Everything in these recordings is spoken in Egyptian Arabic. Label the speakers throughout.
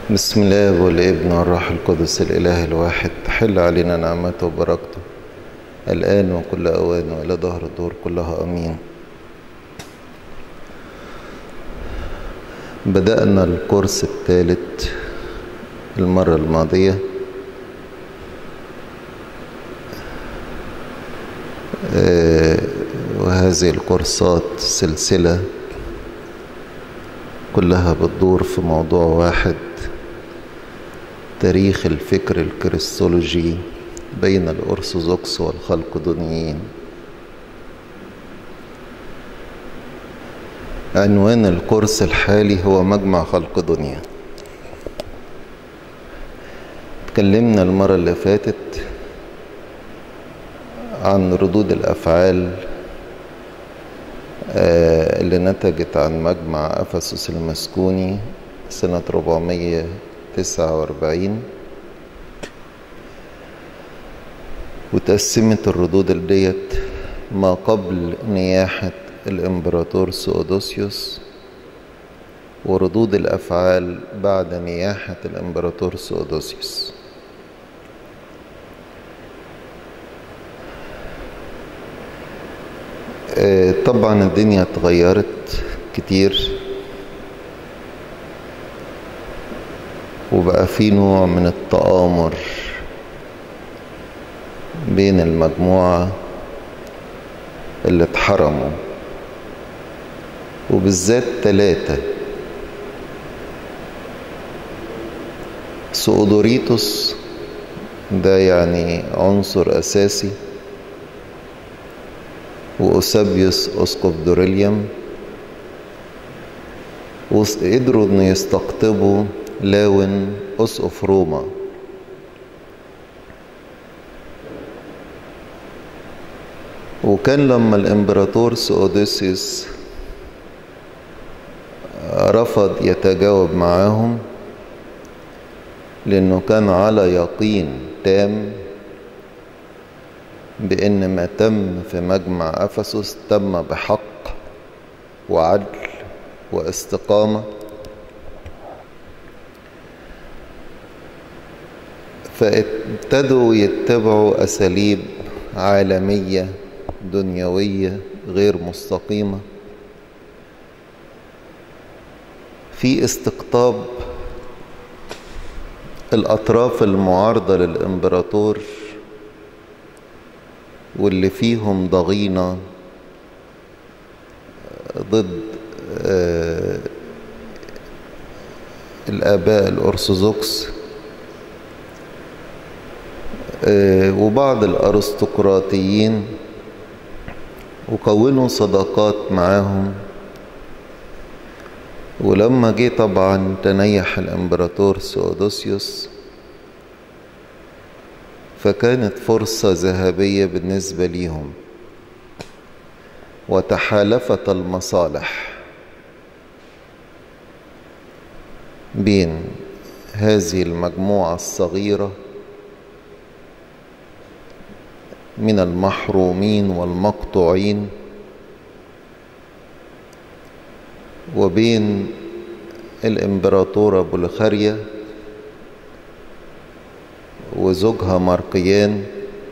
Speaker 1: بسم الله والابن والروح القدس الإله الواحد تحل علينا نعمته وبركته الآن وكل أوان وإلى ظهر الدور كلها أمين بدأنا الكورس الثالث المرة الماضية وهذه الكورسات سلسلة كلها بتدور في موضوع واحد تاريخ الفكر الكريستولوجي بين الأرثوذكس والخلقدونيين عنوان الكورس الحالي هو مجمع خلق دنيا اتكلمنا المرة اللي فاتت عن ردود الأفعال اللي نتجت عن مجمع أفسس المسكوني سنة 449 وتقسمت الردود ديت ما قبل نياحة الإمبراطور سؤدوسيوس وردود الأفعال بعد نياحة الإمبراطور سؤدوسيوس طبعا الدنيا اتغيرت كتير وبقى في نوع من التآمر بين المجموعة اللي اتحرموا وبالذات ثلاثة سؤدوريتوس ده يعني عنصر أساسي وأوسابيوس أسقف دوريليوم وقدروا إن يستقطبوا لاون أسقف روما وكان لما الإمبراطور سؤدوسيوس رفض يتجاوب معاهم لأنه كان على يقين تام بأن ما تم في مجمع أفسس تم بحق وعدل واستقامة فابتدوا يتبعوا أساليب عالمية دنيوية غير مستقيمة في استقطاب الأطراف المعارضة للإمبراطور واللي فيهم ضغينة ضد الآباء الأرثوذكس وبعض الأرستقراطيين وكونوا صداقات معاهم ولما جه طبعا تنيح الإمبراطور سؤدوسيوس فكانت فرصة ذهبية بالنسبة ليهم وتحالفت المصالح بين هذه المجموعة الصغيرة من المحرومين والمقطوعين وبين الإمبراطورة بولخاريا وزوجها مارقيان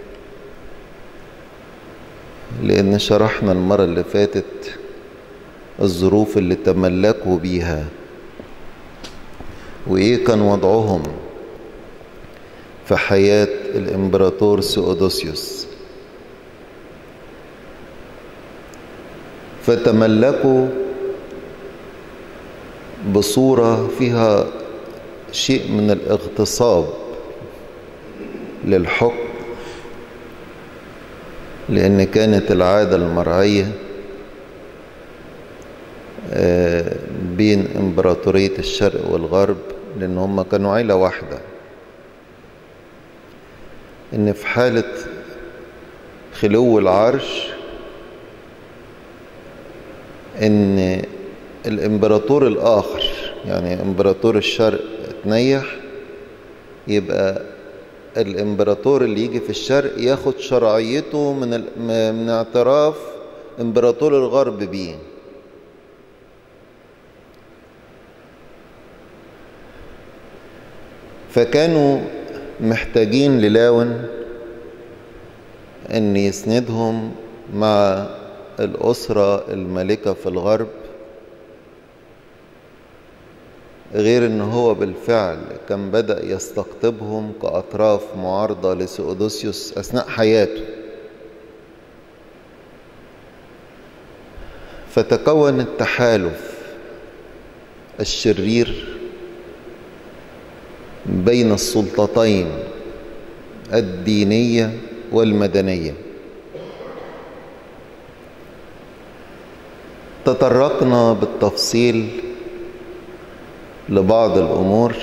Speaker 1: لأن شرحنا المرة اللي فاتت الظروف اللي تملكوا بيها وإيه كان وضعهم في حياة الإمبراطور سؤدوسيوس فتملكوا بصورة فيها شيء من الاغتصاب للحكم لأن كانت العادة المرعية بين إمبراطورية الشرق والغرب لأن هم كانوا عيلة واحدة إن في حالة خلو العرش إن الإمبراطور الآخر يعني إمبراطور الشرق تنيح يبقى الامبراطور اللي يجي في الشرق ياخد شرعيته من من اعتراف امبراطور الغرب بيه فكانوا محتاجين للاون ان يسندهم مع الأسرة المالكة في الغرب غير ان هو بالفعل كان بدأ يستقطبهم كأطراف معارضة لسؤدوسيوس أثناء حياته فتكون التحالف الشرير بين السلطتين الدينية والمدنية تطرقنا بالتفصيل لبعض الأمور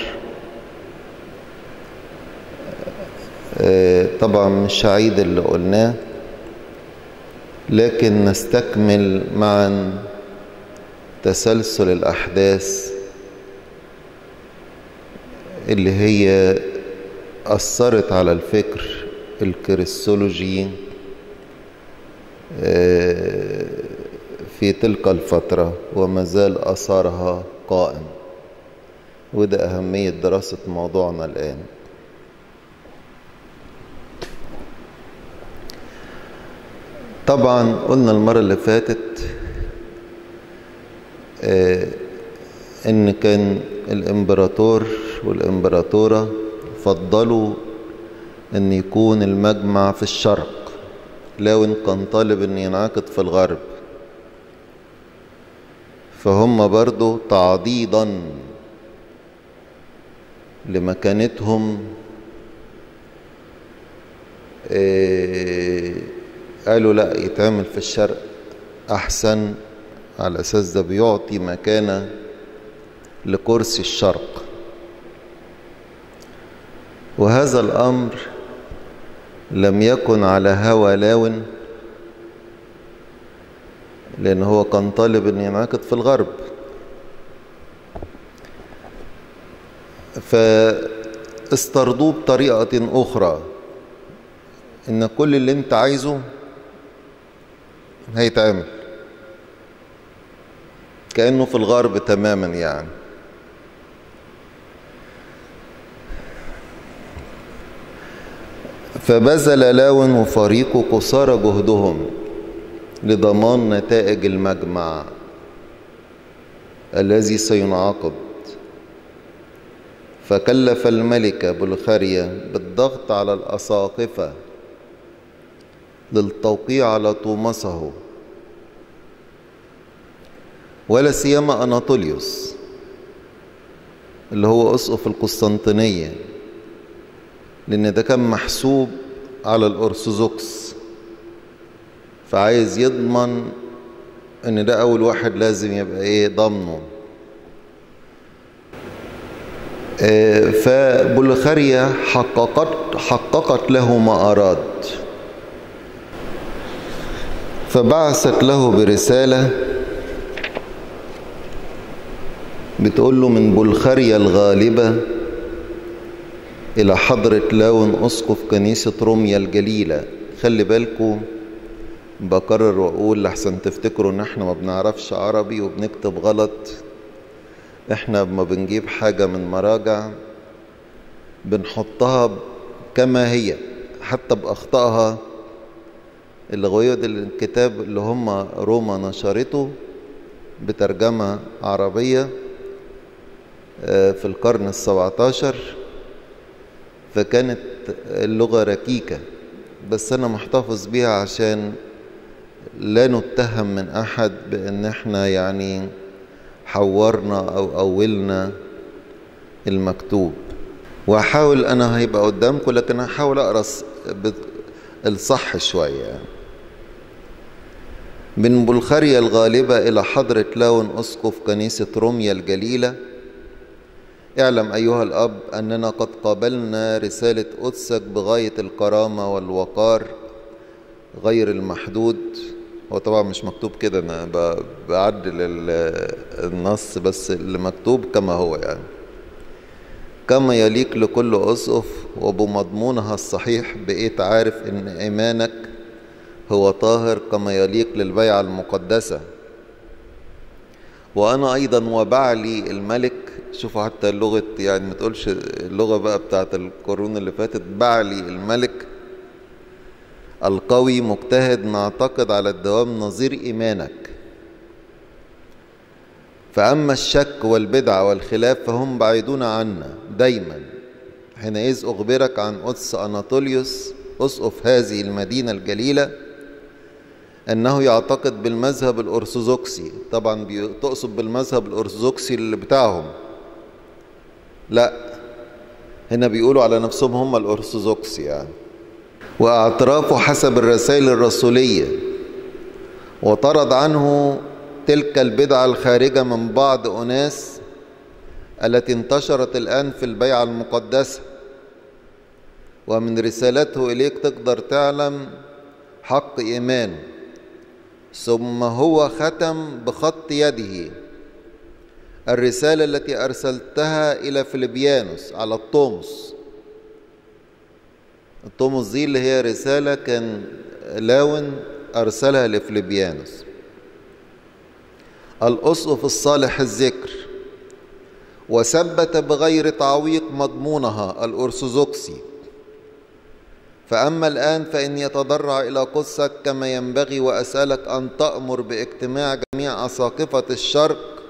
Speaker 1: طبعا مش هعيد اللي قلناه لكن نستكمل معا تسلسل الأحداث اللي هي أثرت على الفكر الكريستولوجي في تلك الفترة وما زال أثرها قائم وده أهمية دراسة موضوعنا الآن طبعا قلنا المرة اللي فاتت آه ان كان الامبراطور والامبراطورة فضلوا ان يكون المجمع في الشرق لو ان كان طالب ان ينعقد في الغرب فهم برضو تعضيدا لمكانتهم آه قالوا لا يتعمل في الشرق أحسن على أساس ده بيعطي مكانة لكرسي الشرق وهذا الأمر لم يكن على هوى لاون لأن هو كان طالب أن ينعقد في الغرب فاسترضوه بطريقة أخرى إن كل اللي أنت عايزه هيتعمل كأنه في الغرب تماما يعني فبذل لاون وفريقه قصارى جهدهم لضمان نتائج المجمع الذي سينعقد فكلف الملك بلخاريا بالضغط على الأساقفة للتوقيع على طومسه ولا سيما أناطوليوس اللي هو أسقف القسطنطينية لأن ده كان محسوب على الأرثوذكس فعايز يضمن إن ده أول واحد لازم يبقى إيه ضامنه فبلخاريا حققت حققت له ما أراد فبعثت له برسالة بتقول له من بلخاريا الغالبة إلى حضرة لاون أسقف كنيسة روميا الجليلة خلي بالكم بكرر وأقول لحسن تفتكروا إن إحنا ما بنعرفش عربي وبنكتب غلط إحنا ما بنجيب حاجة من مراجع بنحطها كما هي حتى بأخطائها اللغوية الكتاب اللي هم روما نشرته بترجمة عربية في القرن السبعة عشر فكانت اللغة ركيكة بس أنا محتفظ بيها عشان لا نتهم من أحد بأن احنا يعني حورنا أو أولنا المكتوب وأحاول أنا هيبقى قدامكم لكن هحاول أقرأ الصح شوية يعني. من بلخاريا الغالبة إلى حضرة لاون أسقف كنيسة روميا الجليلة اعلم أيها الأب أننا قد قابلنا رسالة قدسك بغاية الكرامة والوقار غير المحدود هو طبعا مش مكتوب كده أنا بعدل النص بس اللي مكتوب كما هو يعني كما يليق لكل أسقف وبمضمونها الصحيح بقيت عارف إن إيمانك هو طاهر كما يليق للبيعة المقدسة وأنا أيضا وبعلي الملك شوفوا حتى لغة يعني ما تقولش اللغة بقى بتاعت القرون اللي فاتت بعلي الملك القوي مجتهد نعتقد على الدوام نظير إيمانك فأما الشك والبدعة والخلاف فهم بعيدون عنا دايما حينئذ أخبرك عن قدس أناطوليوس أسقف هذه المدينة الجليلة أنه يعتقد بالمذهب الأرثوذكسي طبعا تقصد بالمذهب الأرثوذكسي اللي بتاعهم لا هنا بيقولوا على نفسهم هم الأرثوذكس يعني واعترافه حسب الرسائل الرسولية وطرد عنه تلك البدعة الخارجة من بعض أناس التي انتشرت الآن في البيعة المقدسة ومن رسالته إليك تقدر تعلم حق إيمانه ثم هو ختم بخط يده الرسالة التي أرسلتها إلى فيلبيانوس على الطومس الطومس دي اللي هي رسالة كان لاون أرسلها لفليبيانوس الأسقف الصالح الذكر وثبت بغير تعويق مضمونها الأرثوذكسي فأما الآن فإني أتضرع إلى قدسك كما ينبغي وأسألك أن تأمر باجتماع جميع أساقفة الشرق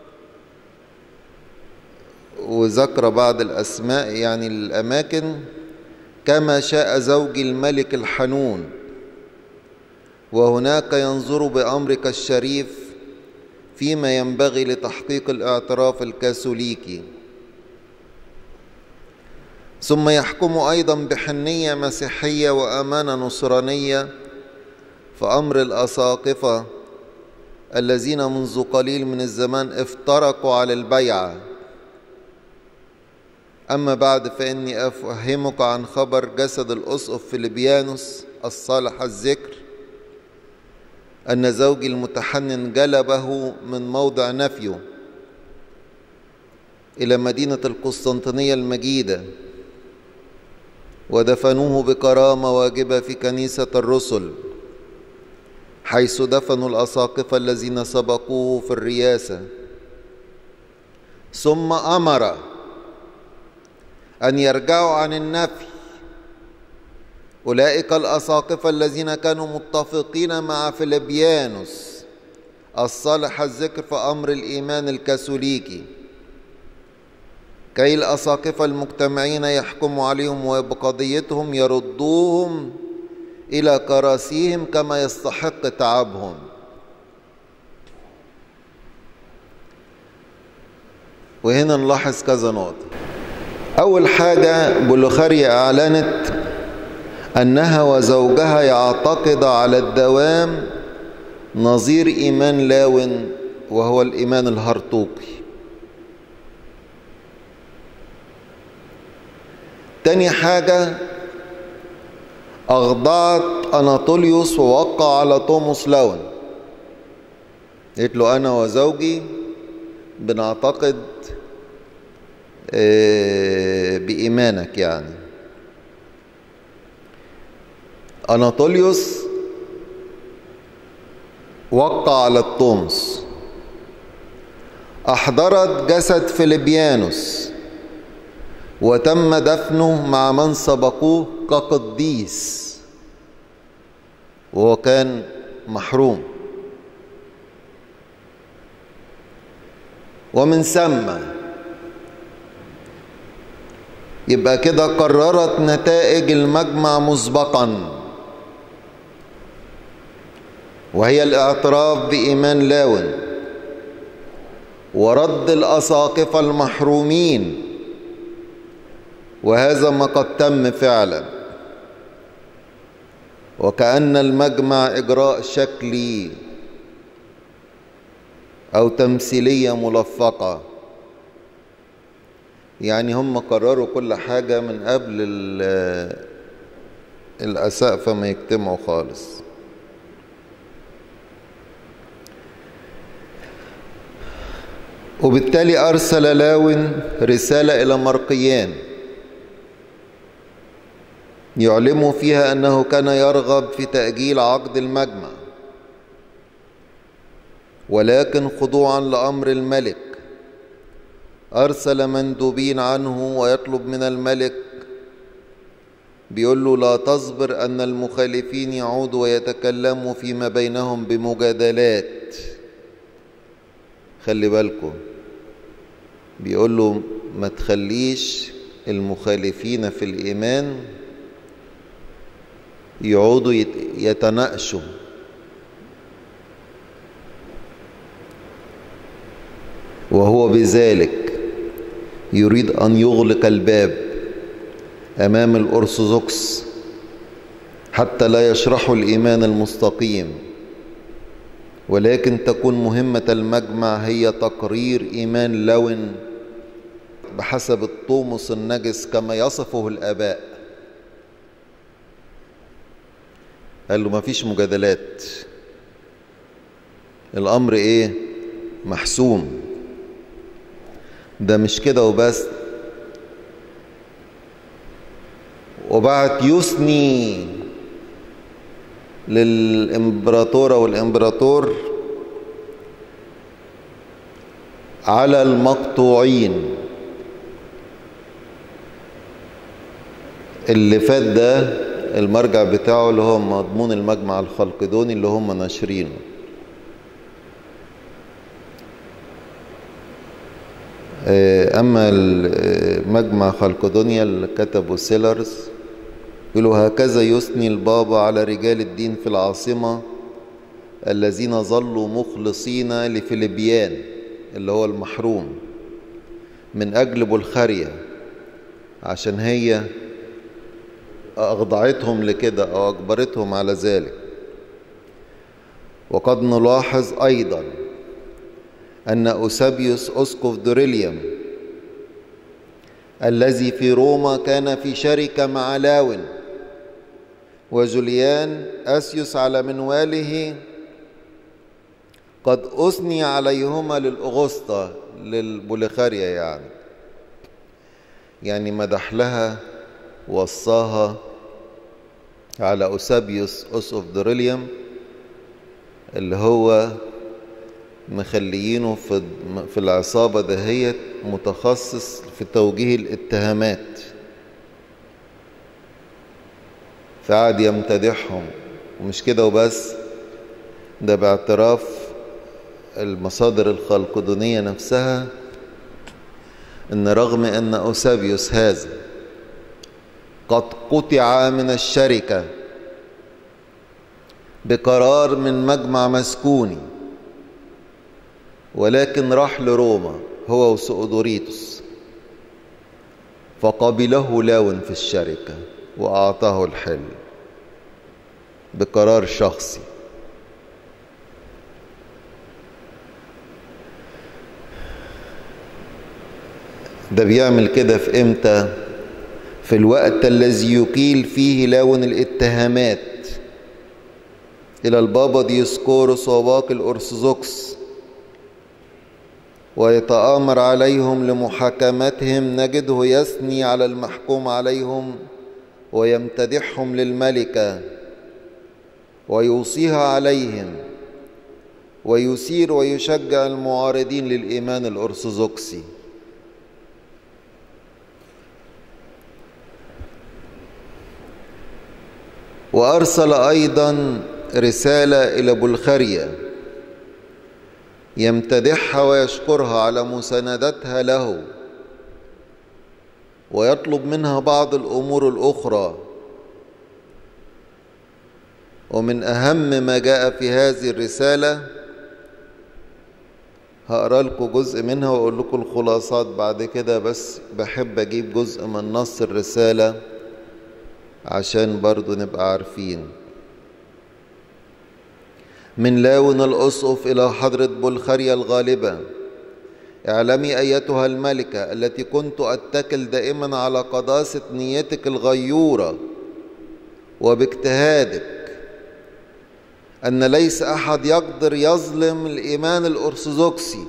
Speaker 1: وذكر بعض الأسماء يعني الأماكن كما شاء زوجي الملك الحنون وهناك ينظر بأمرك الشريف فيما ينبغي لتحقيق الاعتراف الكاثوليكي ثم يحكم أيضا بحنية مسيحية وأمانة نصرانية فأمر الأساقفة الذين منذ قليل من الزمان افترقوا على البيعة أما بعد فإني أفهمك عن خبر جسد الأسقف فيلبيانوس الصالح الذكر أن زوجي المتحنن جلبه من موضع نفيه إلى مدينة القسطنطينية المجيدة ودفنوه بكرامة واجبة في كنيسة الرسل حيث دفنوا الأساقفة الذين سبقوه في الرياسة ثم أمر أن يرجعوا عن النفي أولئك الأساقفة الذين كانوا متفقين مع فيلبيانوس الصالح الذكر في أمر الإيمان الكاثوليكي كي الأساقفة المجتمعين يحكموا عليهم وبقضيتهم يردوهم إلى كراسيهم كما يستحق تعبهم وهنا نلاحظ كذا نقطة أول حاجة بلوخاريا أعلنت أنها وزوجها يعتقد على الدوام نظير إيمان لاون وهو الإيمان الهرطوقي تاني حاجة أخضعت أناطوليوس ووقع على توماس لاون قلت له أنا وزوجي بنعتقد بإيمانك يعني أناطوليوس وقع على الطمس أحضرت جسد فيلبيانوس وتم دفنه مع من سبقوه كقديس وهو كان محروم ومن ثم يبقى كده قررت نتائج المجمع مسبقا وهي الاعتراف بإيمان لاون ورد الأساقفة المحرومين وهذا ما قد تم فعلا وكأن المجمع إجراء شكلي أو تمثيلية ملفقة يعني هم قرروا كل حاجة من قبل الأسقفة ما يجتمعوا خالص وبالتالي أرسل لاون رسالة إلى مرقيان يعلم فيها أنه كان يرغب في تأجيل عقد المجمع ولكن خضوعا لأمر الملك أرسل مندوبين عنه ويطلب من الملك بيقول له لا تصبر أن المخالفين يعودوا ويتكلموا فيما بينهم بمجادلات خلي بالكم بيقول له ما تخليش المخالفين في الإيمان يقعدوا يتناقشوا وهو بذلك يريد أن يغلق الباب أمام الأرثوذكس حتى لا يشرحوا الإيمان المستقيم ولكن تكون مهمة المجمع هي تقرير إيمان لون بحسب الطومس النجس كما يصفه الآباء قال له ما فيش مجادلات الأمر إيه محسوم ده مش كده وبس وبعت يثني للإمبراطورة والإمبراطور على المقطوعين اللي فات ده المرجع بتاعه اللي هو مضمون المجمع الخلقدوني اللي هم ناشرينه أما مجمع خلقدونيا اللي كتبه سيلرز يقولوا هكذا يثني البابا على رجال الدين في العاصمة الذين ظلوا مخلصين لفيليبيان اللي هو المحروم من أجل بلخاريا عشان هي أخضعتهم لكده أو أجبرتهم على ذلك وقد نلاحظ أيضا أن أوسابيوس أسقف دوريليوم الذي في روما كان في شركة مع لاون وجوليان أسيوس على منواله قد أثني عليهما للأغسطة للبوليخاريا يعني يعني مدح لها وصاها على أوسابيوس أسقف دوريليوم اللي هو مخليينه في في العصابة دهيت متخصص في توجيه الاتهامات فقعد يمتدحهم ومش كده وبس ده باعتراف المصادر الخلقدونية نفسها ان رغم ان أوسابيوس هذا قد قطع من الشركة بقرار من مجمع مسكوني ولكن راح لروما هو وسؤدوريتوس فقبله لاون في الشركة وأعطاه الحل بقرار شخصي ده بيعمل كده في امتى في الوقت الذي يقيل فيه لاون الاتهامات إلى البابا ديسكوروس وباقي الأرثوذكس ويتآمر عليهم لمحاكمتهم نجده يثني على المحكوم عليهم ويمتدحهم للملكة ويوصيها عليهم ويثير ويشجع المعارضين للإيمان الأرثوذكسي وأرسل أيضا رسالة إلى بلخاريا يمتدحها ويشكرها على مساندتها له ويطلب منها بعض الأمور الأخرى ومن أهم ما جاء في هذه الرسالة هقرا لكم جزء منها واقول لكم الخلاصات بعد كده بس بحب اجيب جزء من نص الرساله عشان برضو نبقى عارفين من لاون الأسقف إلى حضرة بلخاريا الغالبة اعلمي أيتها الملكة التي كنت أتكل دائما على قداسة نيتك الغيورة وباجتهادك أن ليس أحد يقدر يظلم الإيمان الأرثوذكسي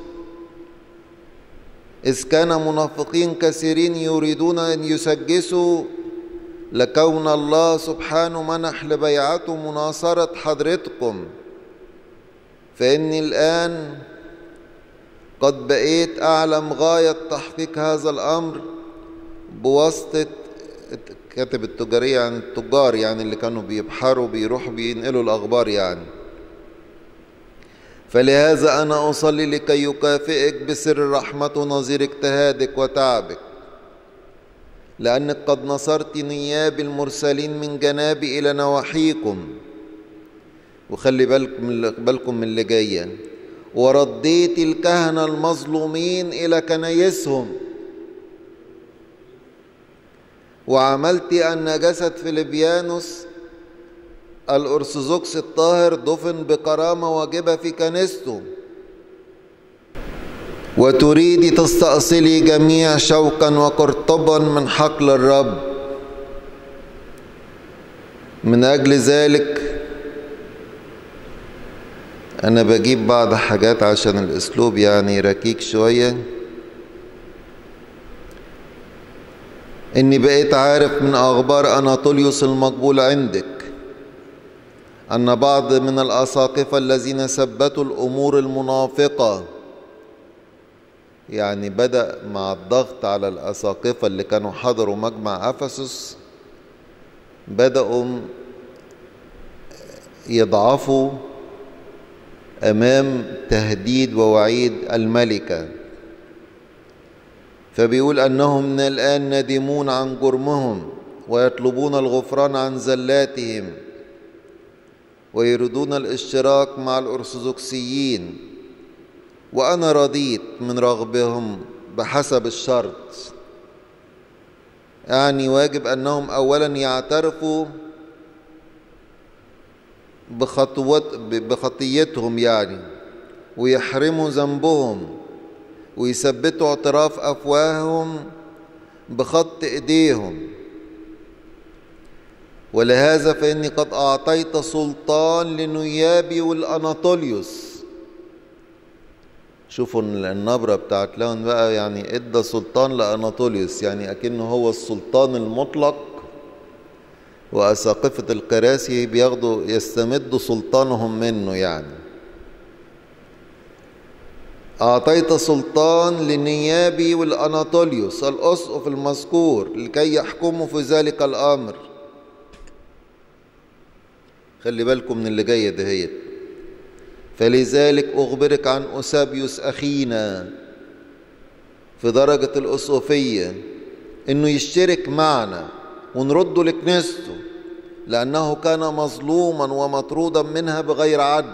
Speaker 1: إذ كان منافقين كثيرين يريدون أن يسجسوا لكون الله سبحانه منح لبيعته مناصرة حضرتكم فإني الآن قد بقيت أعلم غاية تحقيق هذا الأمر بواسطة كاتب التجارية يعني التجار يعني اللي كانوا بيبحروا بيروحوا بينقلوا الأخبار يعني فلهذا أنا أصلي لكي يكافئك بسر رحمة نظير اجتهادك وتعبك لأنك قد نصرت نياب المرسلين من جنابي إلى نواحيكم وخلي بالكم بالكم من اللي جايه ورديت الكهنة المظلومين إلى كنايسهم وعملت أن جسد فيليبيانوس الأرثوذكس الطاهر دفن بكرامة واجبة في كنيسته وتريدي تستأصلي جميع شوقا وقرطبا من حقل الرب من أجل ذلك أنا بجيب بعض حاجات عشان الأسلوب يعني ركيك شوية إني بقيت عارف من أخبار أناطوليوس المقبول عندك أن بعض من الأساقفة الذين ثبتوا الأمور المنافقة يعني بدأ مع الضغط على الأساقفة اللي كانوا حضروا مجمع أفسس بدأوا يضعفوا امام تهديد ووعيد الملكه فبيقول انهم من الان نادمون عن جرمهم ويطلبون الغفران عن زلاتهم ويريدون الاشتراك مع الارثوذكسيين وانا رضيت من رغبهم بحسب الشرط يعني واجب انهم اولا يعترفوا بخطوات بخطيتهم يعني ويحرموا ذنبهم ويثبتوا اعتراف افواههم بخط ايديهم ولهذا فاني قد اعطيت سلطان لنيابي والاناطوليوس شوفوا النبرة بتاعت لون بقى يعني ادى سلطان لاناطوليوس يعني اكنه هو السلطان المطلق وأساقفة الكراسي بياخدوا يستمدوا سلطانهم منه يعني أعطيت سلطان لنيابي والأناطوليوس الأسقف المذكور لكي يحكموا في ذلك الأمر خلي بالكم من اللي جاي دهيت فلذلك أخبرك عن أوسابيوس أخينا في درجة الأسقفية إنه يشترك معنا ونرده لكنيسته لأنه كان مظلوما ومطرودا منها بغير عدل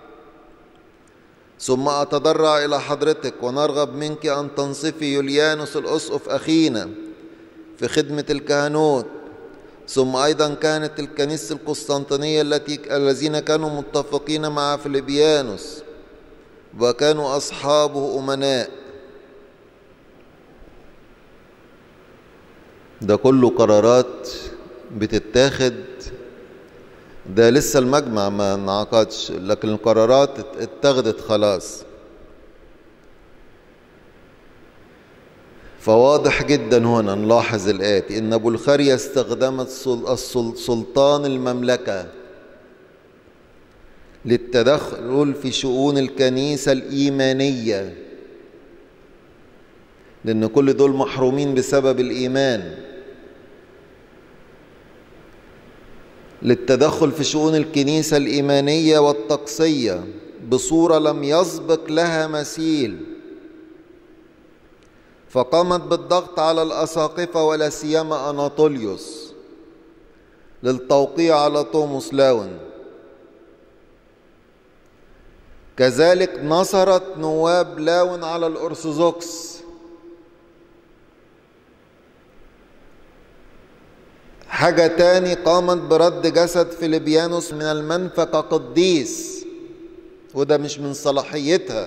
Speaker 1: ثم أتضرع إلى حضرتك ونرغب منك أن تنصفي يوليانوس الأسقف أخينا في خدمة الكهنوت ثم أيضا كانت الكنيسة القسطنطينية التي الذين كانوا متفقين مع فيليبيانوس وكانوا أصحابه أمناء ده كله قرارات بتتاخد ده لسه المجمع ما انعقدش لكن القرارات اتخذت خلاص فواضح جدا هنا نلاحظ الآتي إن بلخاريا استخدمت سلطان المملكة للتدخل في شؤون الكنيسة الإيمانية لأن كل دول محرومين بسبب الإيمان للتدخل في شؤون الكنيسة الإيمانية والطقسية بصورة لم يسبق لها مثيل فقامت بالضغط على الأساقفة ولا سيما أناطوليوس للتوقيع على توموس لاون كذلك نصرت نواب لاون على الأرثوذكس حاجة تاني قامت برد جسد فيليبيانوس من المنفقة قديس وده مش من صلاحيتها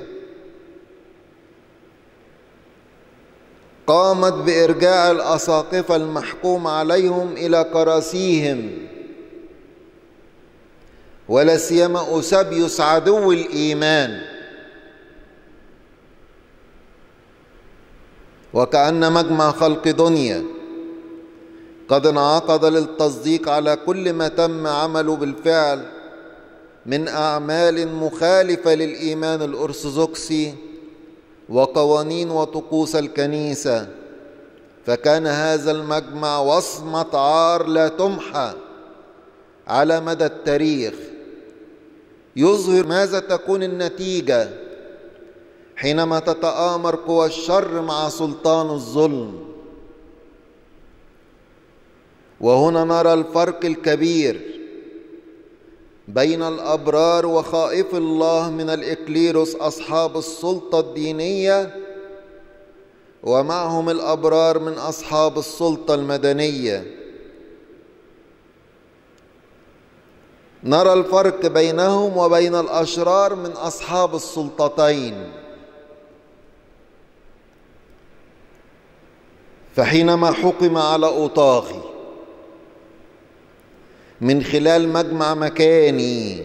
Speaker 1: قامت بإرجاع الأساقفة المحكوم عليهم إلى كراسيهم ولا سيما أوسابيوس عدو الإيمان وكأن مجمع خلق دنيا قد انعقد للتصديق على كل ما تم عمله بالفعل من أعمال مخالفة للإيمان الأرثوذكسي وقوانين وطقوس الكنيسة فكان هذا المجمع وصمة عار لا تمحى على مدى التاريخ يظهر ماذا تكون النتيجة حينما تتآمر قوى الشر مع سلطان الظلم وهنا نرى الفرق الكبير بين الابرار وخائف الله من الاكليروس اصحاب السلطه الدينيه ومعهم الابرار من اصحاب السلطه المدنيه نرى الفرق بينهم وبين الاشرار من اصحاب السلطتين فحينما حكم على اوطاخي من خلال مجمع مكاني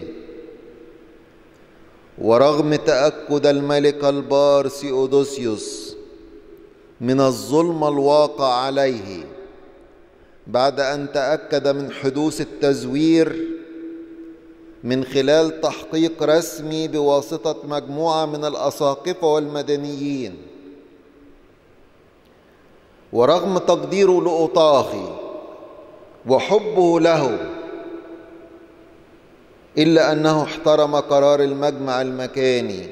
Speaker 1: ورغم تأكد الملك البار سيودوسيوس من الظلم الواقع عليه بعد أن تأكد من حدوث التزوير من خلال تحقيق رسمي بواسطة مجموعة من الأساقفة والمدنيين ورغم تقديره لأوطاخي وحبه له إلا أنه احترم قرار المجمع المكاني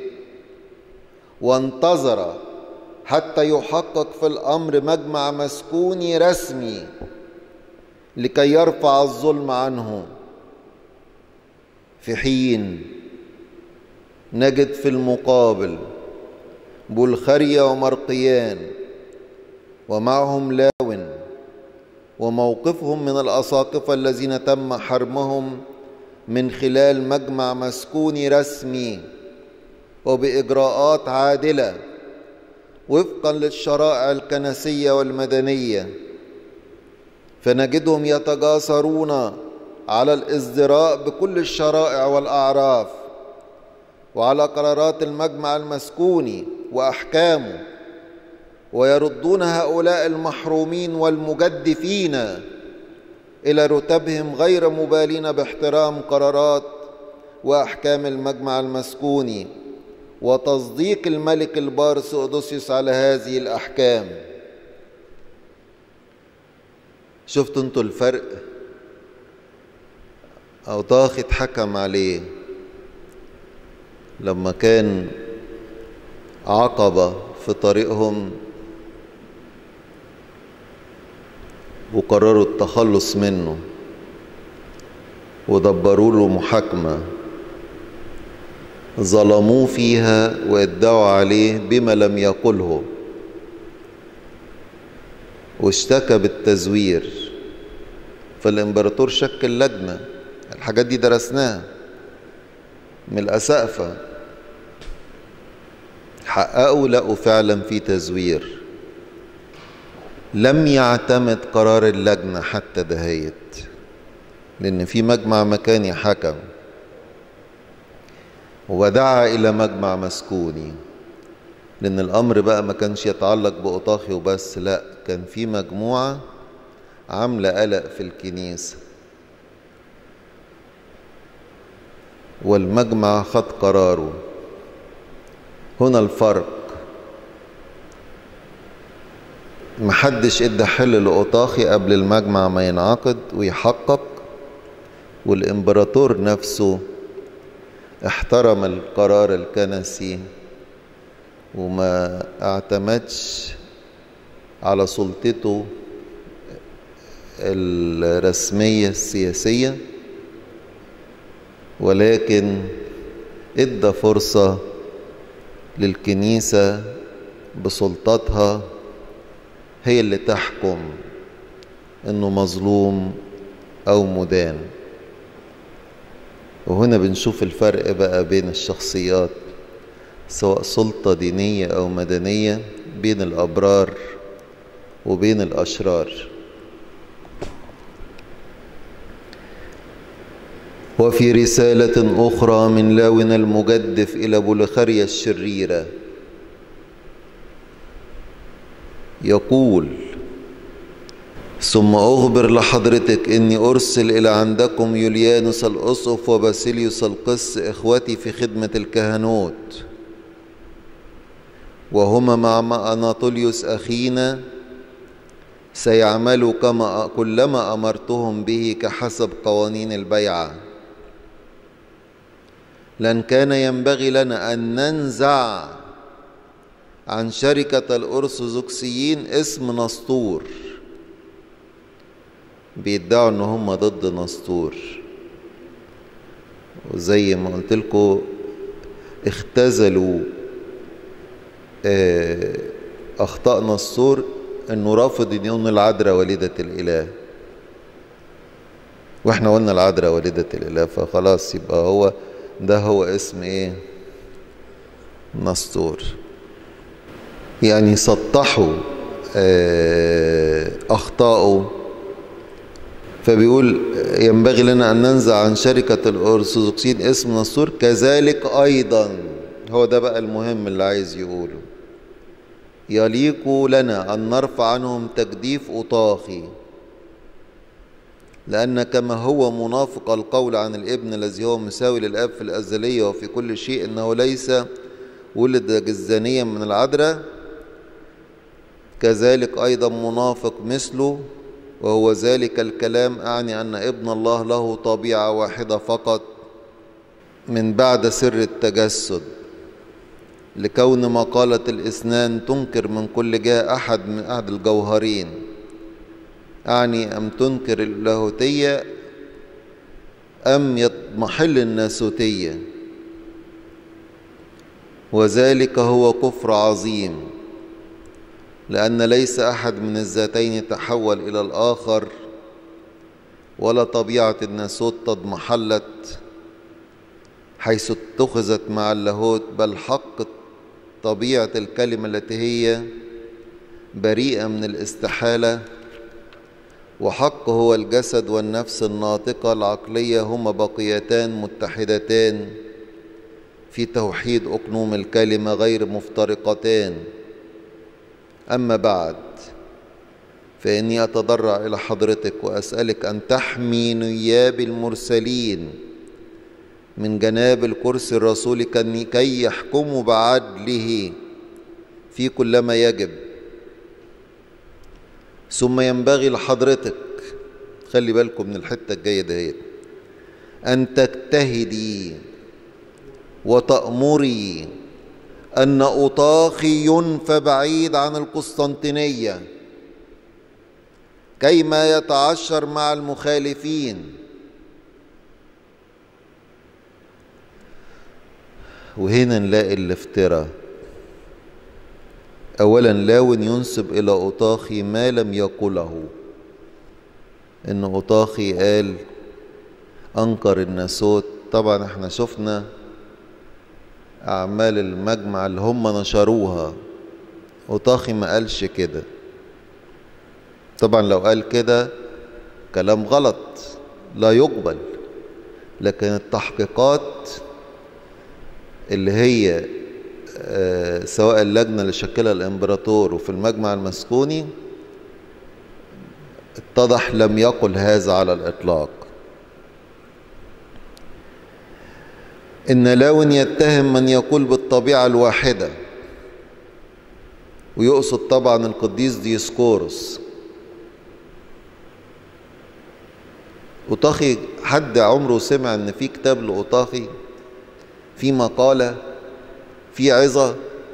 Speaker 1: وانتظر حتى يحقق في الأمر مجمع مسكوني رسمي لكي يرفع الظلم عنه في حين نجد في المقابل بلخريا ومرقيان ومعهم لاون وموقفهم من الأساقفة الذين تم حرمهم من خلال مجمع مسكوني رسمي وبإجراءات عادلة وفقا للشرائع الكنسية والمدنية فنجدهم يتجاسرون على الازدراء بكل الشرائع والأعراف وعلى قرارات المجمع المسكوني وأحكامه ويردون هؤلاء المحرومين والمجدفين الى رتبهم غير مبالين باحترام قرارات واحكام المجمع المسكوني وتصديق الملك البار سؤدوسيوس على هذه الاحكام شفتوا انتوا الفرق او ضاغط حكم عليه لما كان عقبه في طريقهم وقرروا التخلص منه ودبروا له محاكمة ظلموه فيها وادعوا عليه بما لم يقله واشتكى بالتزوير فالامبراطور شكل لجنة الحاجات دي درسناها من الأسقفة حققوا لقوا فعلا في تزوير لم يعتمد قرار اللجنة حتى دهيت لأن في مجمع مكاني حكم ودعا إلى مجمع مسكوني لأن الأمر بقى ما كانش يتعلق بأطاخي وبس لا كان في مجموعة عاملة قلق في الكنيسة والمجمع خد قراره هنا الفرق محدش ادى حل لأوطاخي قبل المجمع ما ينعقد ويحقق والإمبراطور نفسه احترم القرار الكنسي وما اعتمدش على سلطته الرسمية السياسية ولكن ادى فرصة للكنيسة بسلطتها هي اللي تحكم انه مظلوم او مدان وهنا بنشوف الفرق بقى بين الشخصيات سواء سلطة دينية أو مدنية بين الأبرار وبين الأشرار وفي رسالة أخرى من لاون المجدف إلى بلخرية الشريرة يقول ثم أخبر لحضرتك إني أرسل إلى عندكم يوليانوس الأسقف وباسيليوس القس إخوتي في خدمة الكهنوت وهما مع أناطوليوس أخينا سيعملوا كما كلما أمرتهم به كحسب قوانين البيعة لأن كان ينبغي لنا أن ننزع عن شركة الأرثوذكسيين اسم نسطور بيدعوا ان هم ضد نسطور وزي ما قلت لكم اختزلوا اخطاء نسطور انه رافض ان يقول العذراء والدة الاله واحنا قلنا العذراء والدة الاله فخلاص يبقى هو ده هو اسم ايه نسطور يعني سطحوا اخطائه فبيقول ينبغي لنا أن ننزع عن شركة الأرثوذكسيين اسم نسطور كذلك أيضا هو ده بقى المهم اللي عايز يقوله يليق لنا أن نرفع عنهم تجديف أطاخي لأن كما هو منافق القول عن الابن الذي هو مساوي للأب في الأزلية وفي كل شيء إنه ليس ولد جزانيا من العذراء كذلك أيضا منافق مثله وهو ذلك الكلام أعني أن ابن الله له طبيعة واحدة فقط من بعد سر التجسد لكون مقالة الإسنان تنكر من كل جهة أحد من أحد الجوهرين أعني أم تنكر اللاهوتية أم يضمحل الناسوتية وذلك هو كفر عظيم لأن ليس أحد من الذاتين تحول إلى الآخر ولا طبيعة الناسوت تضمحلت حيث اتخذت مع اللاهوت بل حق طبيعة الكلمة التي هي بريئة من الاستحالة وحق هو الجسد والنفس الناطقة العقلية هما بقيتان متحدتان في توحيد أقنوم الكلمة غير مفترقتان أما بعد فإني أتضرع إلى حضرتك وأسألك أن تحمي نياب المرسلين من جناب الكرسي الرسولي كي يحكموا بعدله في كل ما يجب ثم ينبغي لحضرتك خلي بالكم من الحتة الجاية دهيت أن تجتهدي وتأمري أن أطاخي ينفى بعيد عن القسطنطينية كيما يتعشر مع المخالفين وهنا نلاقي الافتراء أولا لاون ينسب إلى أطاخي ما لم يقله إن أطاخي قال أنكر الناسوت طبعا احنا شفنا أعمال المجمع اللي هم نشروها أطاخي ما قالش كده طبعا لو قال كده كلام غلط لا يقبل لكن التحقيقات اللي هي سواء اللجنة اللي شكلها الإمبراطور وفي المجمع المسكوني اتضح لم يقل هذا على الإطلاق إن لاون يتهم من يقول بالطبيعة الواحدة ويقصد طبعا القديس ديسكورس أطاخي حد عمره سمع إن في كتاب لأطاخي في مقالة في عظة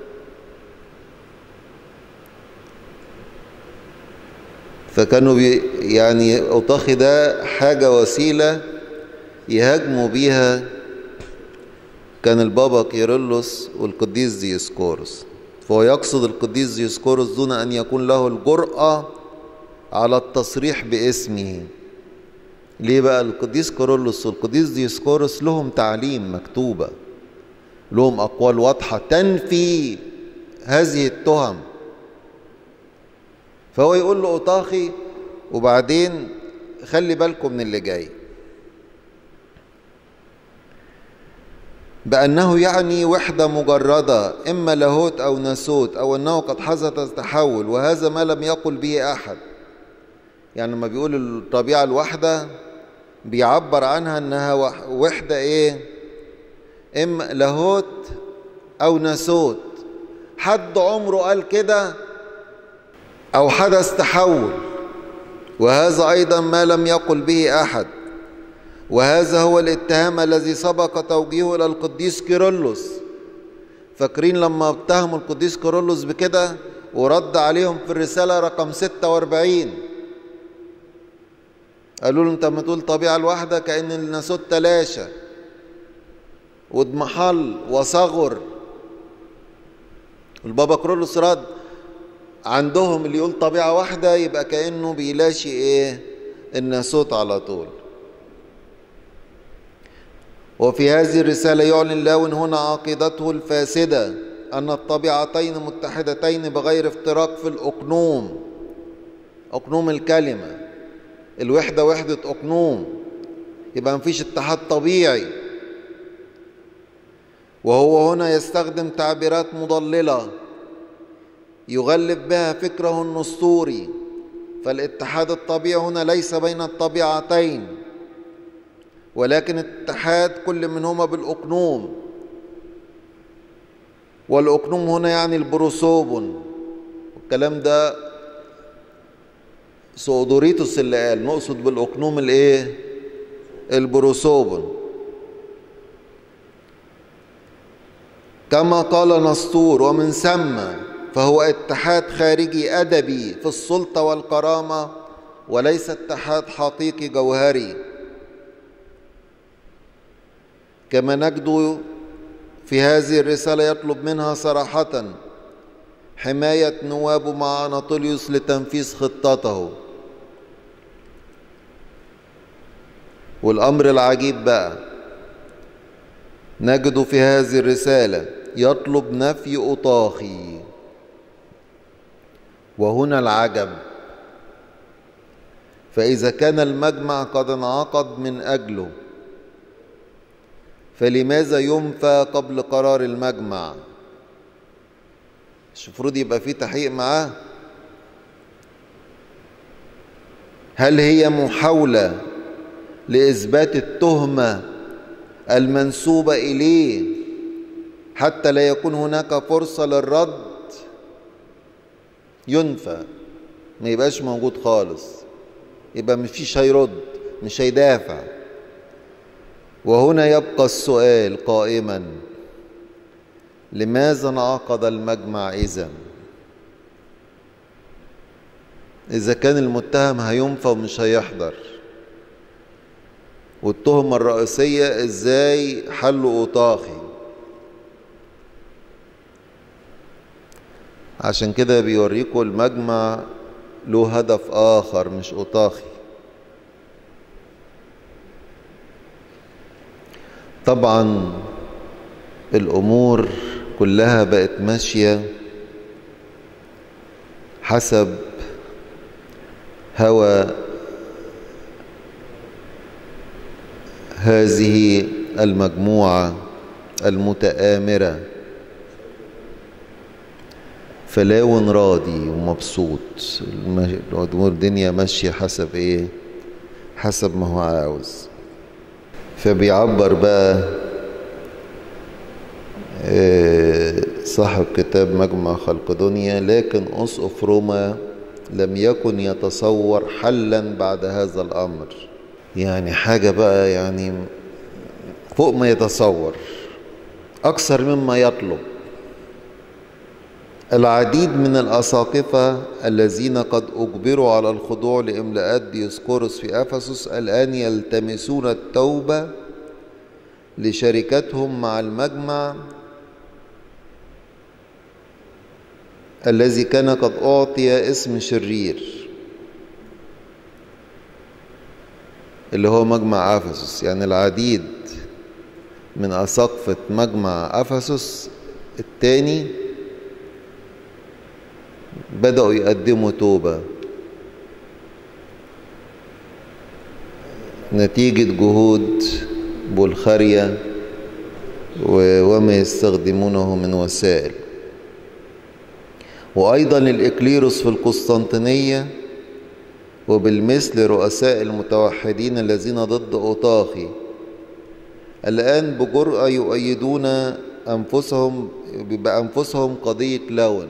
Speaker 1: فكانوا بي يعني أطاخي ده حاجة وسيلة يهاجموا بيها كان البابا كيرلس والقديس ديسكورس فهو يقصد القديس ديسكورس دون أن يكون له الجرأة على التصريح باسمه ليه بقى القديس كيرلس والقديس ديسكورس لهم تعليم مكتوبة لهم أقوال واضحة تنفي هذه التهم فهو يقول له أطاخي وبعدين خلي بالكم من اللي جاي بأنه يعني وحدة مجردة إما لاهوت أو ناسوت أو أنه قد حدث التحول وهذا ما لم يقل به أحد يعني لما بيقول الطبيعة الواحدة بيعبر عنها أنها وحدة إيه إما لاهوت أو ناسوت حد عمره قال كده أو حدث تحول وهذا أيضا ما لم يقل به أحد وهذا هو الاتهام الذي سبق توجيهه إلى القديس كيرلس فاكرين لما اتهموا القديس كيرلس بكده ورد عليهم في الرسالة رقم 46 قالوا له انت ما تقول طبيعة الواحدة كأن الناسوت تلاشى واضمحل وصغر البابا كرولوس رد عندهم اللي يقول طبيعة واحدة يبقى كأنه بيلاشي ايه الناسوت على طول وفي هذه الرسالة يعلن لاون هنا عقيدته الفاسدة أن الطبيعتين متحدتين بغير افتراق في الأقنوم أقنوم الكلمة الوحدة وحدة أقنوم يبقى مفيش اتحاد طبيعي وهو هنا يستخدم تعبيرات مضللة يغلب بها فكره النسطوري فالاتحاد الطبيعي هنا ليس بين الطبيعتين ولكن اتحاد كل منهما بالأقنوم والأقنوم هنا يعني البروسوبون والكلام ده سودوريتوس اللي قال نقصد بالأقنوم الايه البروسوبون كما قال نسطور ومن ثم فهو اتحاد خارجي أدبي في السلطة والكرامة وليس اتحاد حقيقي جوهري كما نجد في هذه الرسالة يطلب منها صراحة حماية نوابه مع أناطوليوس لتنفيذ خطته والأمر العجيب بقى نجد في هذه الرسالة يطلب نفي أطاخي وهنا العجب فإذا كان المجمع قد انعقد من أجله فلماذا ينفى قبل قرار المجمع مش المفروض يبقى في تحقيق معاه هل هي محاولة لإثبات التهمة المنسوبة إليه حتى لا يكون هناك فرصة للرد ينفى ما يبقاش موجود خالص يبقى مفيش هيرد مش هيدافع وهنا يبقى السؤال قائما لماذا انعقد المجمع إذا إذا كان المتهم هينفى ومش هيحضر والتهمة الرئيسية إزاي حلوا أوطاخي عشان كده بيوريكوا المجمع له هدف آخر مش أوطاخي طبعا الأمور كلها بقت ماشية حسب هوى هذه المجموعة المتآمرة فلاون راضي ومبسوط الأمور الدنيا ماشية حسب إيه حسب ما هو عاوز فبيعبر بقى صاحب كتاب مجمع خلق دنيا لكن أسقف روما لم يكن يتصور حلا بعد هذا الأمر يعني حاجة بقى يعني فوق ما يتصور أكثر مما يطلب العديد من الأساقفة الذين قد أجبروا على الخضوع لإملاءات ديسكورس في أفسس الآن يلتمسون التوبة لشركتهم مع المجمع الذي كان قد أعطي اسم شرير اللي هو مجمع أفسس يعني العديد من أساقفة مجمع أفسس الثاني بدأوا يقدموا توبة نتيجة جهود بلخاريا وما يستخدمونه من وسائل وأيضا الإكليروس في القسطنطينية وبالمثل رؤساء المتوحدين الذين ضد أوطاخي الآن بجرأة يؤيدون أنفسهم بأنفسهم قضية لون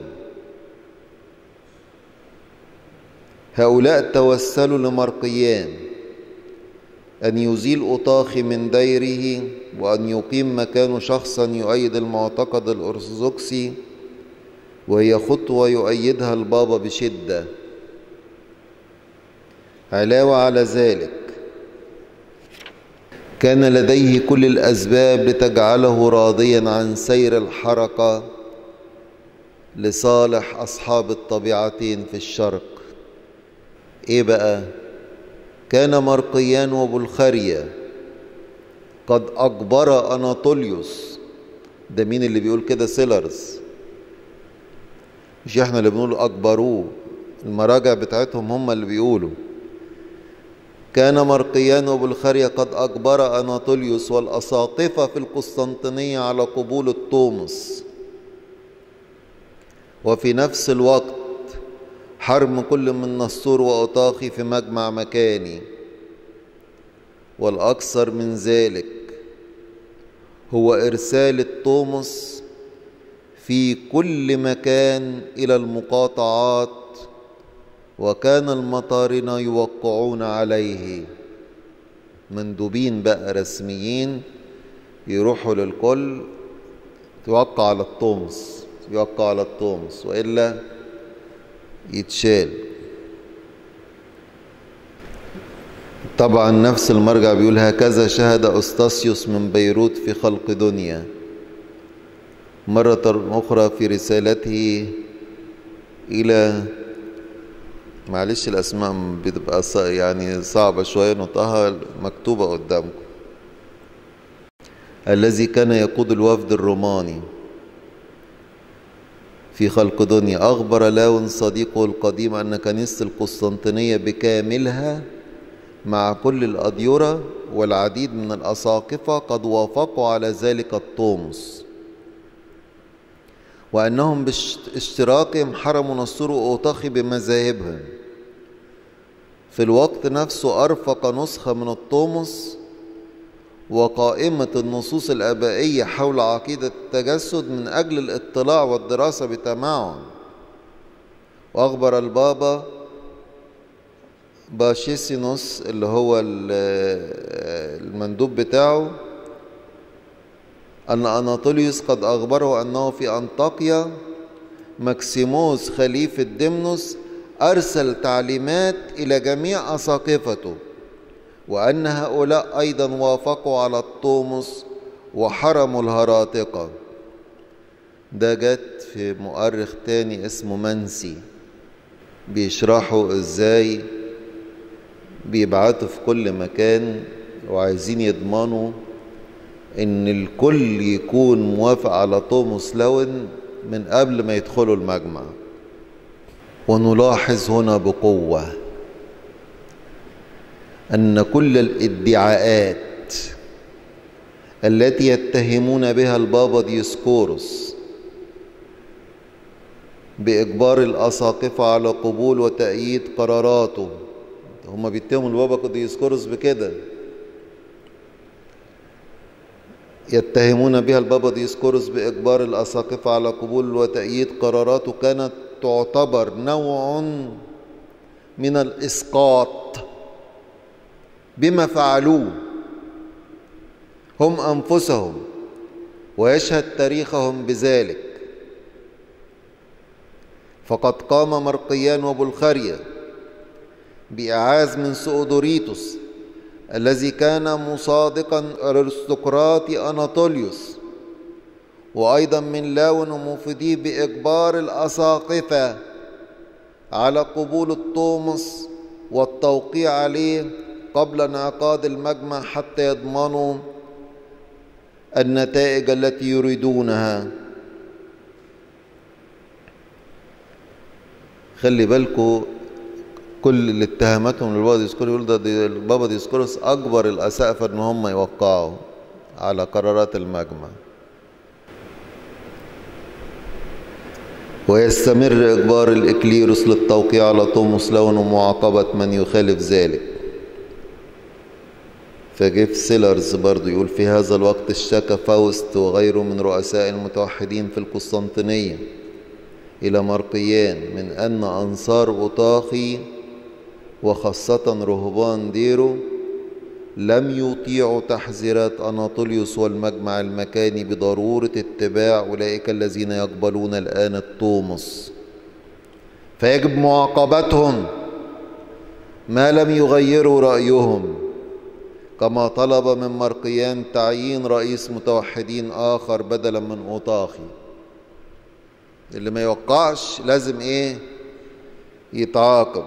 Speaker 1: هؤلاء توسلوا لمرقيان أن يزيل أطاخي من ديره وأن يقيم مكانه شخصا يؤيد المعتقد الأرثوذكسي وهي خطوة يؤيدها البابا بشدة علاوة على ذلك كان لديه كل الأسباب لتجعله راضيا عن سير الحركة لصالح أصحاب الطبيعتين في الشرق إيه بقى؟ كان مرقيان وبلخاريا قد أجبر أناطوليوس ده مين اللي بيقول كده سيلرز مش احنا اللي بنقول أجبروه المراجع بتاعتهم هم اللي بيقولوا كان مرقيان وبلخاريا قد أجبر أناطوليوس والأساقفة في القسطنطينية على قبول الطومس وفي نفس الوقت حرم كل من نسطور وأطاخي في مجمع مكاني والأكثر من ذلك هو إرسال الطومس في كل مكان إلى المقاطعات وكان المطارنة يوقعون عليه مندوبين بقى رسميين يروحوا للكل توقع على الطومس يوقع على الطومس وإلا يتشال طبعا نفس المرجع بيقول هكذا شهد أستاسيوس من بيروت في خلق دنيا مرة أخرى في رسالته إلى معلش الأسماء بتبقى يعني صعبة شوية نطقها مكتوبة قدامكم الذي كان يقود الوفد الروماني في خلق دنيا أخبر لاون صديقه القديم أن كنيسة القسطنطينية بكاملها مع كل الأديرة والعديد من الأساقفة قد وافقوا على ذلك الطومس وأنهم باشتراكهم حرموا نصر وأوطاخي بمذاهبهم في الوقت نفسه أرفق نسخة من الطومس وقائمة النصوص الآبائية حول عقيدة التجسد من أجل الاطلاع والدراسة بتمعن وأخبر البابا باشيسينوس اللي هو المندوب بتاعه أن أناطوليوس قد أخبره أنه في أنطاكيا مكسيموس خليفة دمنوس أرسل تعليمات إلى جميع أساقفته وأن هؤلاء أيضا وافقوا على الطومس وحرموا الهراطقة ده جت في مؤرخ تاني اسمه منسي بيشرحوا ازاي بيبعتوا في كل مكان وعايزين يضمنوا ان الكل يكون موافق على توماس لون من قبل ما يدخلوا المجمع ونلاحظ هنا بقوه ان كل الادعاءات التي يتهمون بها البابا ديسكورس باجبار الاساقفه على قبول وتأييد قراراته هما بيتهموا البابا ديسكورس بكده يتهمون بها البابا ديسكورس بإجبار الأساقفة على قبول وتأييد قراراته كانت تعتبر نوع من الإسقاط بما فعلوه هم أنفسهم ويشهد تاريخهم بذلك فقد قام مرقيان وبلخاريا بإعاز من سؤدوريتوس الذي كان مصادقا أرستقراطي أناطوليوس وأيضا من لاون ومفيديه بإجبار الأساقفة على قبول الطومس والتوقيع عليه قبل انعقاد المجمع حتى يضمنوا النتائج التي يريدونها خلي بالكم كل اللي اتهاماتهم للبابا ديسكورس يقول ده دي البابا ديسكورس اجبر الاسقفه ان هم يوقعوا على قرارات المجمع ويستمر اجبار الاكليروس للتوقيع على توماس لون ومعاقبه من يخالف ذلك فجه في سيلرز برضو يقول في هذا الوقت اشتكى فاوست وغيره من رؤساء المتوحدين في القسطنطينية إلى مرقيان من أن أنصار أوطاخي وخاصة رهبان ديرو لم يطيعوا تحذيرات أناطوليوس والمجمع المكاني بضرورة اتباع أولئك الذين يقبلون الآن الطومس فيجب معاقبتهم ما لم يغيروا رأيهم كما طلب من مرقيان تعيين رئيس متوحدين آخر بدلا من أوطاخي اللي ما يوقعش لازم ايه يتعاقب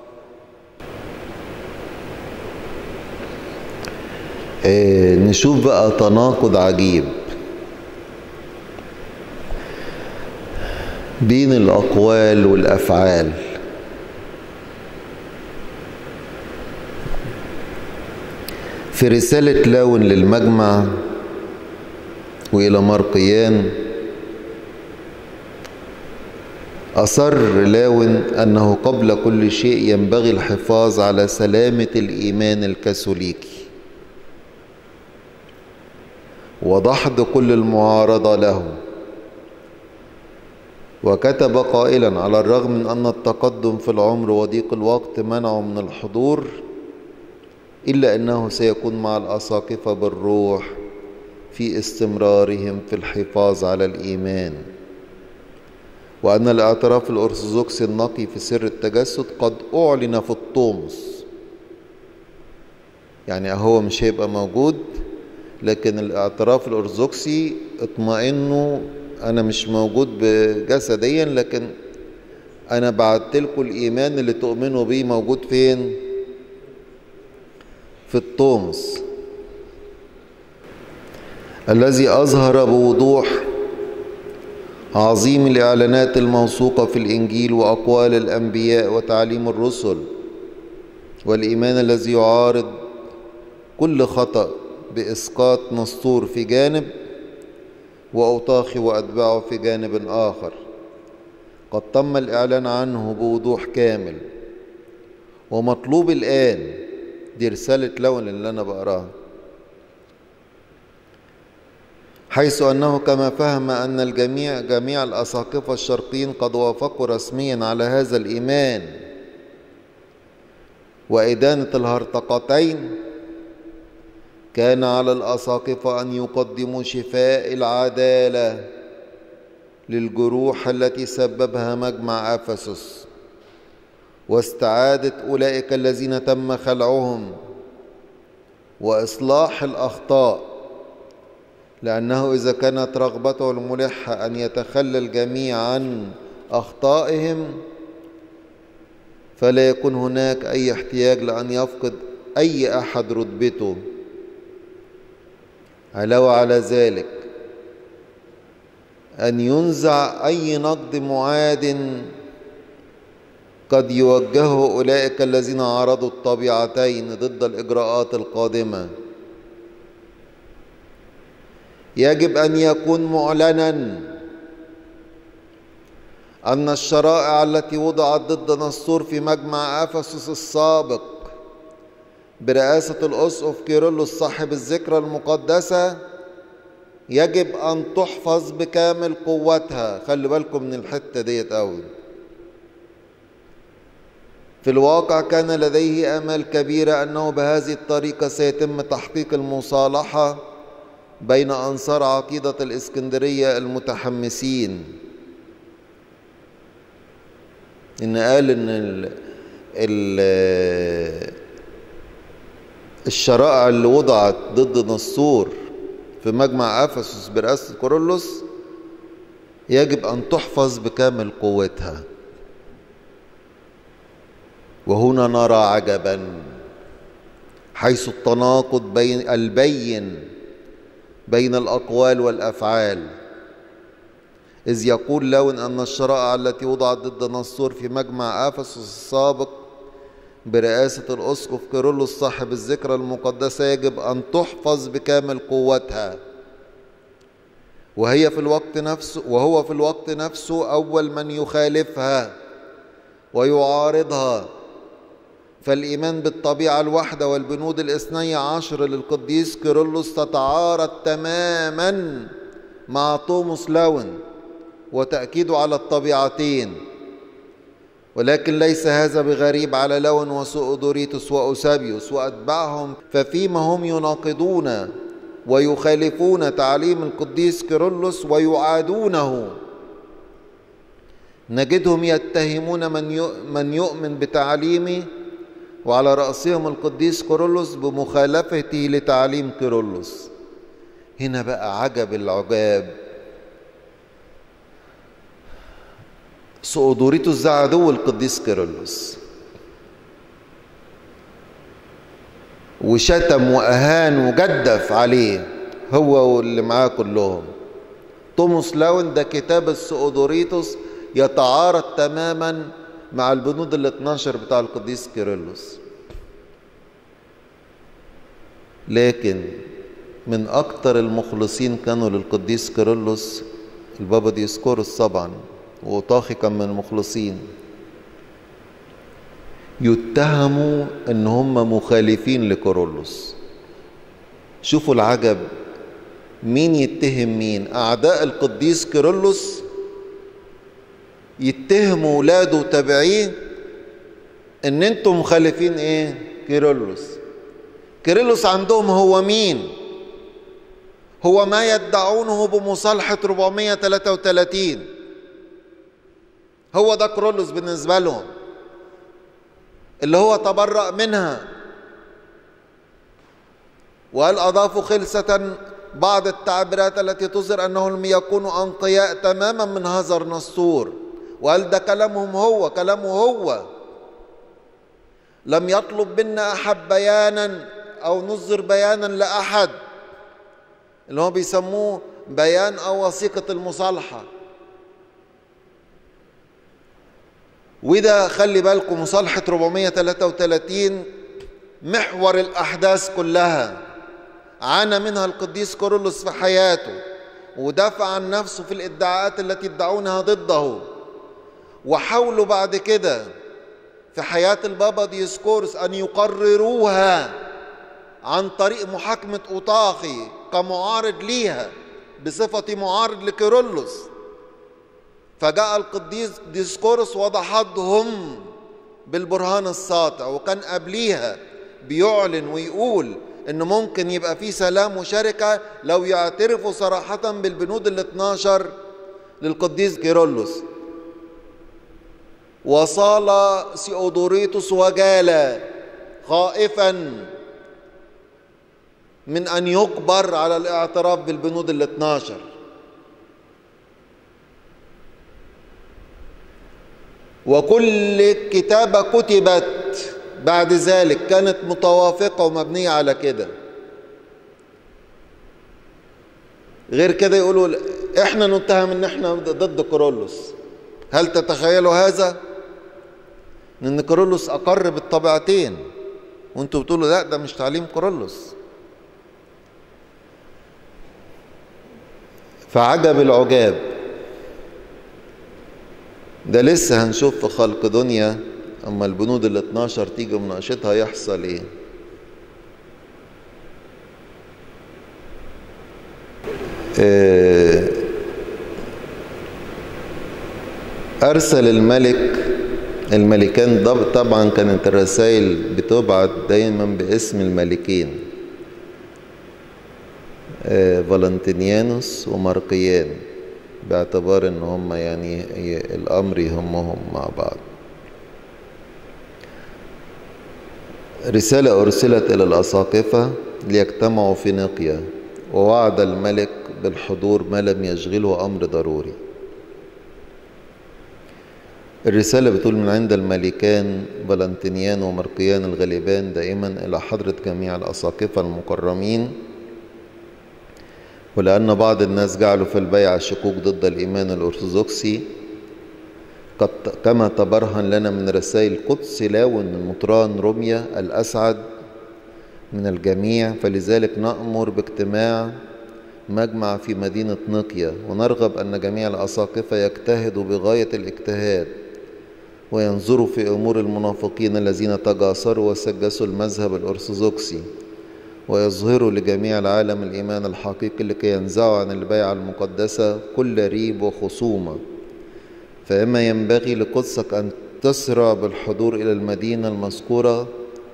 Speaker 1: إيه نشوف بقى تناقض عجيب بين الأقوال والأفعال في رسالة لاون للمجمع وإلى مرقيان أصر لاون أنه قبل كل شيء ينبغي الحفاظ على سلامة الإيمان الكاثوليكي ودحض كل المعارضة له وكتب قائلا على الرغم من أن التقدم في العمر وضيق الوقت منعه من الحضور إلا أنه سيكون مع الأساقفة بالروح في استمرارهم في الحفاظ على الإيمان وأن الاعتراف الأرثوذكسي النقي في سر التجسد قد أعلن في الطومس يعني هو مش هيبقى موجود لكن الاعتراف الأرثوذكسي اطمئنوا أنا مش موجود جسديا لكن أنا بعت لكم الإيمان اللي تؤمنوا بيه موجود فين؟ في الطومس الذي أظهر بوضوح عظيم الإعلانات الموثوقة في الإنجيل وأقوال الأنبياء وتعليم الرسل والإيمان الذي يعارض كل خطأ بإسقاط نسطور في جانب وأوطاخي وأتباعه في جانب آخر قد تم الإعلان عنه بوضوح كامل ومطلوب الآن دي رسالة لون اللي أنا بقراها حيث أنه كما فهم أن الجميع جميع الأساقفة الشرقيين قد وافقوا رسميا على هذا الإيمان وإدانة الهرطقتين كان على الأساقفة أن يقدموا شفاء العدالة للجروح التي سببها مجمع أفسس واستعادة أولئك الذين تم خلعهم وإصلاح الأخطاء لأنه إذا كانت رغبته الملحة أن يتخلى الجميع عن أخطائهم فلا يكون هناك أي احتياج لأن يفقد أي أحد رتبته علاوة على ذلك أن ينزع أي نقد معاد قد يوجهه أولئك الذين عرضوا الطبيعتين ضد الإجراءات القادمة يجب أن يكون معلنا أن الشرائع التي وضعت ضد نسطور في مجمع أفسس السابق برئاسة الأسقف كيرلس صاحب الذكرى المقدسة يجب أن تحفظ بكامل قوتها خلي بالكم من الحتة ديت قوي في الواقع كان لديه أمل كبيرة أنه بهذه الطريقة سيتم تحقيق المصالحة بين أنصار عقيدة الإسكندرية المتحمسين إن قال إن ال ال الشرائع اللي وضعت ضد نسطور في مجمع أفسس برئاسة كورولوس يجب أن تحفظ بكامل قوتها وهنا نرى عجبا حيث التناقض بين البين بين الأقوال والأفعال إذ يقول لون أن الشرائع التي وضعت ضد نسطور في مجمع أفسس السابق برئاسة الأسقف كيرلس صاحب الذكرى المقدسة يجب أن تحفظ بكامل قوتها وهي في الوقت نفسه وهو في الوقت نفسه أول من يخالفها ويعارضها فالإيمان بالطبيعة الواحدة والبنود الاثني عشر للقديس كيرلس تتعارض تماما مع توماس لاون وتأكيده على الطبيعتين ولكن ليس هذا بغريب على لون وسؤدوريتوس وأوسابيوس وأتباعهم ففيما هم يناقضون ويخالفون تعليم القديس كيرلس ويعادونه نجدهم يتهمون من من يؤمن بتعليمه وعلى رأسهم القديس كيرلس بمخالفته لتعليم كيرلس هنا بقى عجب العجاب سؤدوريتوس ده عدو القديس كيرلس وشتم وأهان وجدف عليه هو واللي معاه كلهم توماس لاون ده كتاب السؤدوريتوس يتعارض تماما مع البنود ال 12 بتاع القديس كيرلس لكن من أكتر المخلصين كانوا للقديس كيرلس البابا ديسكورس طبعا وطاخي كان من المخلصين يتهموا ان هم مخالفين لكورولوس شوفوا العجب مين يتهم مين اعداء القديس كيرلس يتهموا ولاده وتابعيه ان انتم مخالفين ايه كيرلس كيرلس عندهم هو مين هو ما يدعونه بمصالحة 433 هو ده كرولوس بالنسبة لهم اللي هو تبرأ منها وهل أضافوا خلسة بعض التعبيرات التي تظهر أنهم لم يكونوا أنقياء تماما من هذا النسطور وهل ده كلامهم هو كلامه هو لم يطلب منا أحد بيانا أو نصدر بيانا لأحد اللي هو بيسموه بيان أو وثيقة المصالحة وده خلي بالكم مصالحة 433 محور الأحداث كلها عانى منها القديس كورولوس في حياته ودافع عن نفسه في الادعاءات التي ادعونها ضده وحاولوا بعد كده في حياة البابا ديسكورس أن يقرروها عن طريق محاكمة أوطاخي كمعارض ليها بصفة معارض لكيرلس فجاء القديس ديسكورس وضحضهم بالبرهان الساطع وكان قبليها بيعلن ويقول ان ممكن يبقى في سلام وشركة لو يعترفوا صراحة بالبنود ال 12 للقديس كيرلس وصال سيودوريتوس وجال خائفا من ان يجبر على الاعتراف بالبنود ال 12 وكل كتابة كتبت بعد ذلك كانت متوافقة ومبنية على كده غير كده يقولوا احنا نتهم ان احنا ضد كورولوس هل تتخيلوا هذا ان كورولوس اقر بالطبيعتين وانتوا بتقولوا لا ده مش تعليم كورولوس فعجب العجاب ده لسه هنشوف في خلق دنيا اما البنود ال 12 تيجي مناقشتها يحصل ايه ارسل الملك الملكان طبعا كانت الرسائل بتبعت دايما باسم الملكين فالنتينيانوس ومارقيان باعتبار ان هم يعني الامر يهمهم مع بعض رسالة أرسلت إلى الأساقفة ليجتمعوا في نقية ووعد الملك بالحضور ما لم يشغله أمر ضروري الرسالة بتقول من عند الملكان فالنتينيان ومرقيان الغالبان دائما إلى حضرة جميع الأساقفة المكرمين ولأن بعض الناس جعلوا في البيع شكوك ضد الإيمان الأرثوذكسي قد كما تبرهن لنا من رسائل قدس لاون من مطران روميا الأسعد من الجميع فلذلك نأمر باجتماع مجمع في مدينة نقيا ونرغب أن جميع الأساقفة يجتهدوا بغاية الاجتهاد وينظروا في أمور المنافقين الذين تجاسروا وسجسوا المذهب الأرثوذكسي ويظهروا لجميع العالم الإيمان الحقيقي لكي ينزعوا عن البيعة المقدسة كل ريب وخصومة فإما ينبغي لقدسك أن تسرع بالحضور إلى المدينة المذكورة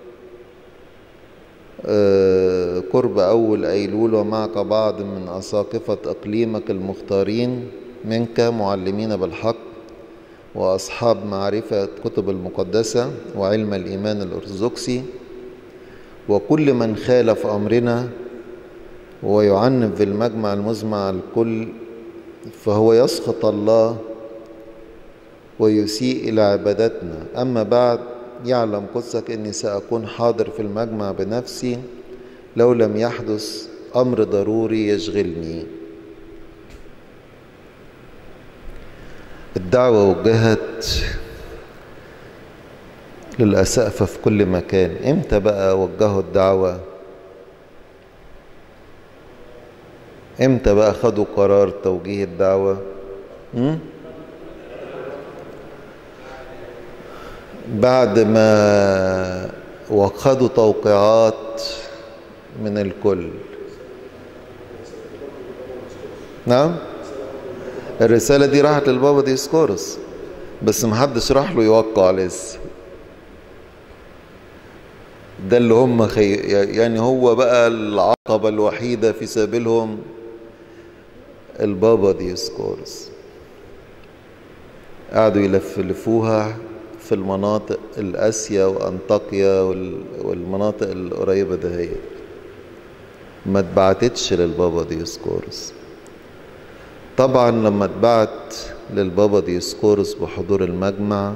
Speaker 1: قرب أول أيلول ومعك بعض من أساقفة إقليمك المختارين منك معلمين بالحق وأصحاب معرفة كتب المقدسة وعلم الإيمان الأرثوذكسي وكل من خالف أمرنا ويعنف في المجمع المزمع الكل فهو يسخط الله ويسيء إلى عبادتنا أما بعد يعلم قدسك أني سأكون حاضر في المجمع بنفسي لو لم يحدث أمر ضروري يشغلني الدعوة وجهت للأسقفة في كل مكان امتى بقى وجهوا الدعوة امتى بقى خدوا قرار توجيه الدعوة م? بعد ما وخدوا توقيعات من الكل نعم الرسالة دي راحت للبابا ديسكورس بس محدش راح له يوقع لسه ده اللي هم خي... يعني هو بقى العقبة الوحيدة في سبيلهم البابا ديسكورس قعدوا يلفلفوها في المناطق الآسيا وأنطاكيا والمناطق القريبة دهيت ما اتبعتتش للبابا ديسكورس طبعا لما اتبعت للبابا ديسكورس بحضور المجمع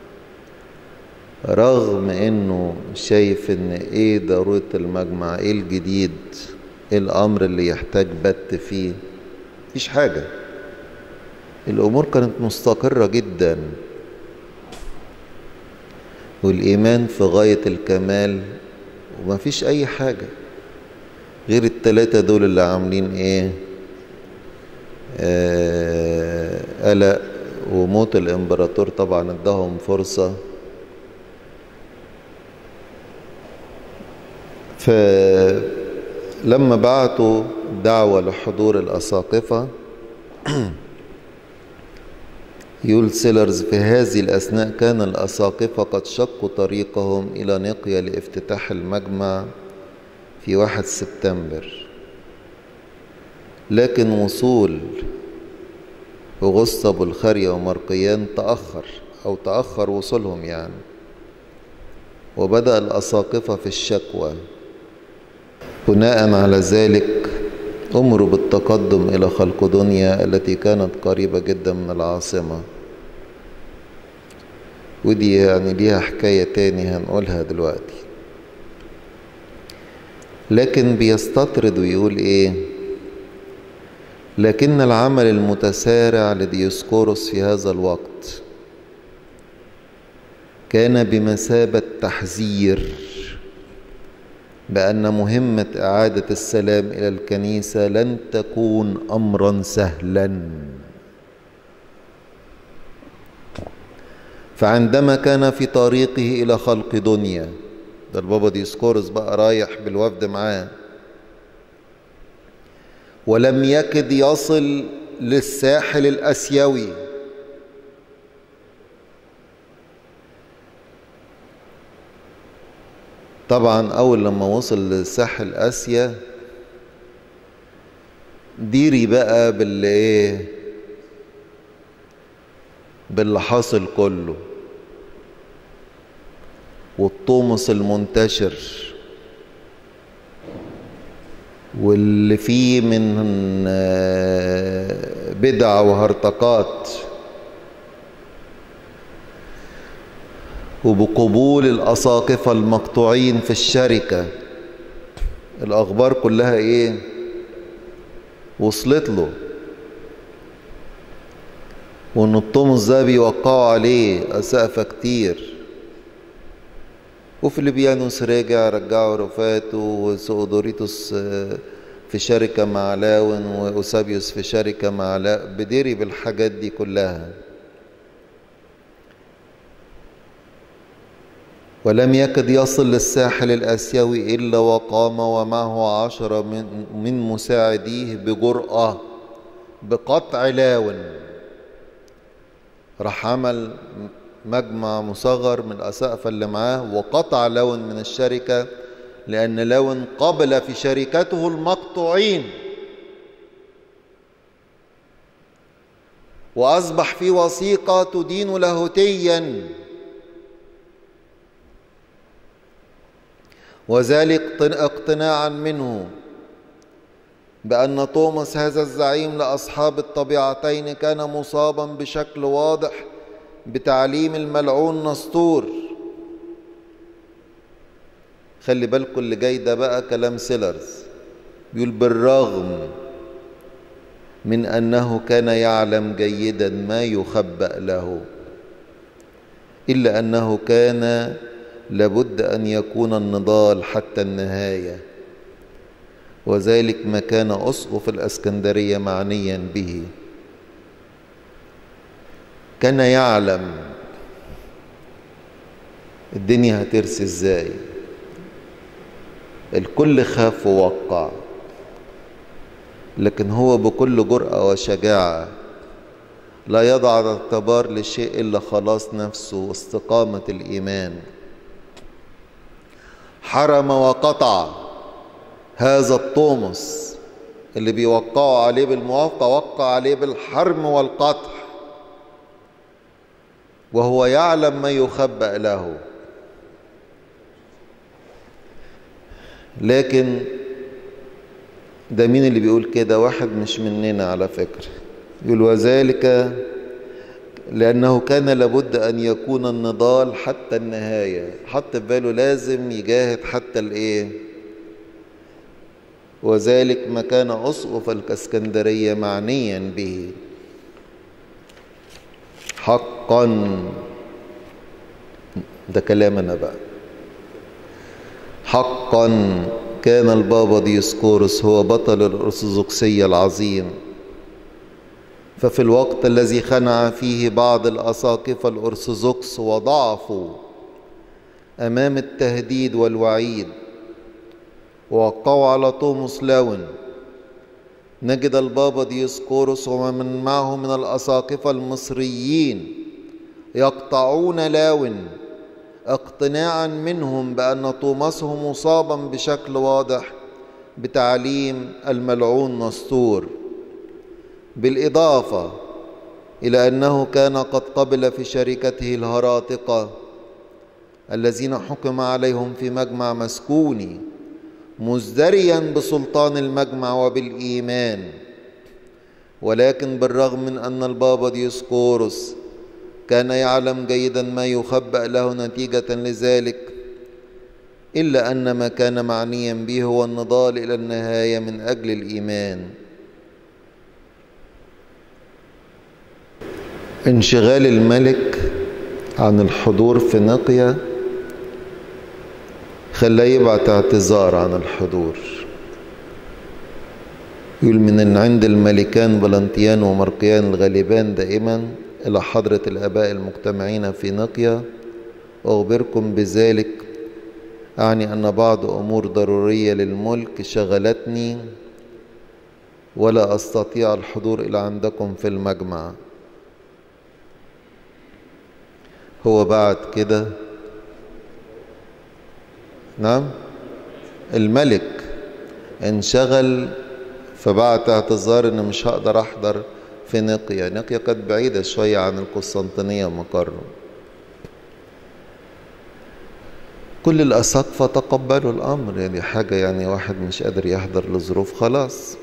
Speaker 1: رغم انه شايف ان ايه ضرورة المجمع ايه الجديد ايه الامر اللي يحتاج بت فيه مفيش حاجة الامور كانت مستقرة جدا والايمان في غاية الكمال ومفيش اي حاجة غير التلاتة دول اللي عاملين ايه آه قلق وموت الامبراطور طبعا اداهم فرصة فلما بعتوا دعوة لحضور الأساقفة يقول سيلرز في هذه الأثناء كان الأساقفة قد شقوا طريقهم إلى نقية لافتتاح المجمع في واحد سبتمبر لكن وصول أغسطة بلخاريا ومرقيان تأخر أو تأخر وصولهم يعني وبدأ الأساقفة في الشكوى بناء على ذلك أمروا بالتقدم إلى خلقدونيا التي كانت قريبة جدا من العاصمة ودي يعني ليها حكاية تاني هنقولها دلوقتي لكن بيستطرد ويقول ايه لكن العمل المتسارع لديوسكوروس في هذا الوقت كان بمثابة تحذير بأن مهمة إعادة السلام إلى الكنيسة لن تكون أمرا سهلا فعندما كان في طريقه إلى خلق دنيا ده البابا ديسكورس بقى رايح بالوفد معاه ولم يكد يصل للساحل الأسيوي طبعا أول لما وصل لساحل آسيا ديري بقى باللي ايه باللي حاصل كله والطمس المنتشر واللي فيه من بدع وهرطقات وبقبول الأساقفة المقطوعين في الشركة الأخبار كلها إيه وصلت له وإن الطمس ده بيوقعوا عليه أسقفة كتير وفليبيانوس راجع رجعوا رفاته وسؤدوريتوس في شركة مع لاون وأوسابيوس في شركة مع لا بديري بالحاجات دي كلها ولم يكد يصل للساحل الآسيوي إلا وقام ومعه عشرة من, من مساعديه بجرأة بقطع لاون راح عمل مجمع مصغر من الأسقفة اللي معاه وقطع لون من الشركة لأن لون قبل في شركته المقطوعين وأصبح في وثيقة تدين لاهوتيا وذلك اقتناعا منه بأن توماس هذا الزعيم لأصحاب الطبيعتين كان مصابا بشكل واضح بتعليم الملعون نسطور خلي بالكم اللي جاي ده بقى كلام سيلرز بيقول بالرغم من أنه كان يعلم جيدا ما يخبأ له إلا أنه كان لابد أن يكون النضال حتى النهاية وذلك ما كان أسقف الأسكندرية معنيا به كان يعلم الدنيا هترسي ازاي الكل خاف ووقع لكن هو بكل جرأة وشجاعة لا يضع اعتبار لشيء إلا خلاص نفسه واستقامة الإيمان حرم وقطع هذا الطومس اللي بيوقعوا عليه بالموافقة وقع عليه بالحرم والقطع وهو يعلم ما يخبأ له لكن ده مين اللي بيقول كده واحد مش مننا على فكرة يقول وذلك لأنه كان لابد أن يكون النضال حتى النهاية حط في باله لازم يجاهد حتى الإيه وذلك ما كان أسقف الكسكندرية معنيا به حقا ده كلامنا بقى حقا كان البابا ديسكورس هو بطل الأرثوذكسية العظيم ففي الوقت الذي خنع فيه بعض الأساقفة الأرثوذكس وضعفوا أمام التهديد والوعيد ووقعوا على توماس لاون نجد البابا ديسكورس ومن معه من الأساقفة المصريين يقطعون لاون اقتناعا منهم بأن توماسه مصابا بشكل واضح بتعليم الملعون نسطور بالإضافة إلى أنه كان قد قبل في شركته الهراطقة الذين حكم عليهم في مجمع مسكوني مزدريا بسلطان المجمع وبالإيمان ولكن بالرغم من أن البابا ديسكورس كان يعلم جيدا ما يخبأ له نتيجة لذلك إلا أن ما كان معنيا به هو النضال إلى النهاية من أجل الإيمان انشغال الملك عن الحضور في نقية خلاه يبعت اعتذار عن الحضور يقول من عند الملكان فلنتيان ومرقيان الغالبان دائما إلى حضرة الآباء المجتمعين في نقية أخبركم بذلك أعني أن بعض أمور ضرورية للملك شغلتني ولا أستطيع الحضور إلى عندكم في المجمع هو بعد كده نعم الملك انشغل فبعت اعتذار ان مش هقدر احضر في نقيا نقيا كانت بعيدة شوية عن القسطنطينية مقره كل الأساقفة تقبلوا الأمر يعني حاجة يعني واحد مش قادر يحضر لظروف خلاص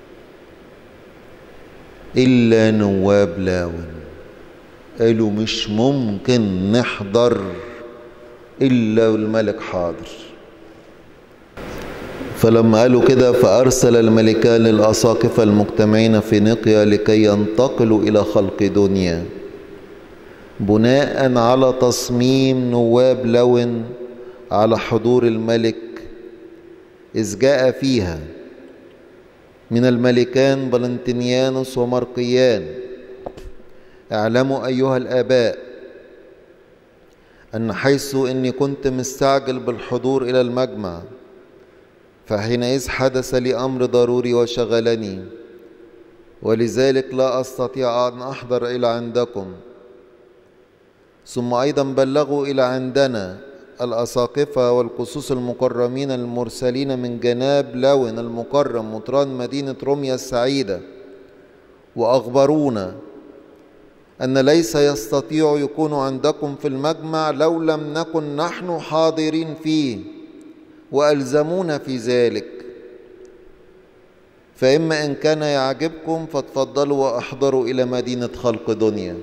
Speaker 1: إلا نواب لاون قالوا مش ممكن نحضر إلا والملك حاضر فلما قالوا كده فأرسل الملكان للأساقفة المجتمعين في نقيا لكي ينتقلوا إلى خلق دنيا بناء على تصميم نواب لون على حضور الملك إذ جاء فيها من الملكان فالنتينيانوس ومرقيان اعلموا أيها الآباء أن حيث إني كنت مستعجل بالحضور إلى المجمع فحينئذ حدث لي أمر ضروري وشغلني ولذلك لا أستطيع أن أحضر إلى عندكم ثم أيضا بلغوا إلى عندنا الأساقفة والقصوص المكرمين المرسلين من جناب لون المكرم مطران مدينة روميا السعيدة وأخبرونا أن ليس يستطيع يكون عندكم في المجمع لو لم نكن نحن حاضرين فيه وألزمونا في ذلك فإما إن كان يعجبكم فتفضلوا وأحضروا إلى مدينة خلق دنيا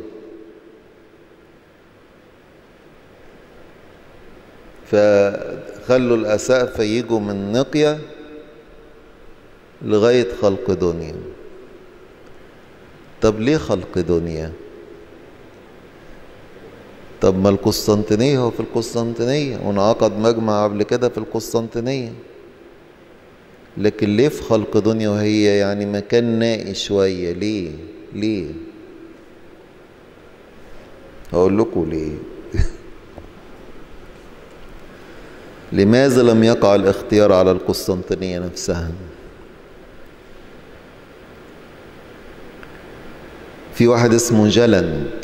Speaker 1: فخلوا الأسقف يجوا من نقية لغاية خلق دنيا طب ليه خلق دنيا طب ما القسطنطينية هو في القسطنطينية وانعقد مجمع قبل كده في القسطنطينية لكن ليه في خلق دنيا وهي يعني مكان نائي شوية ليه ليه هقول لكم ليه لماذا لم يقع الاختيار على القسطنطينية نفسها في واحد اسمه جلند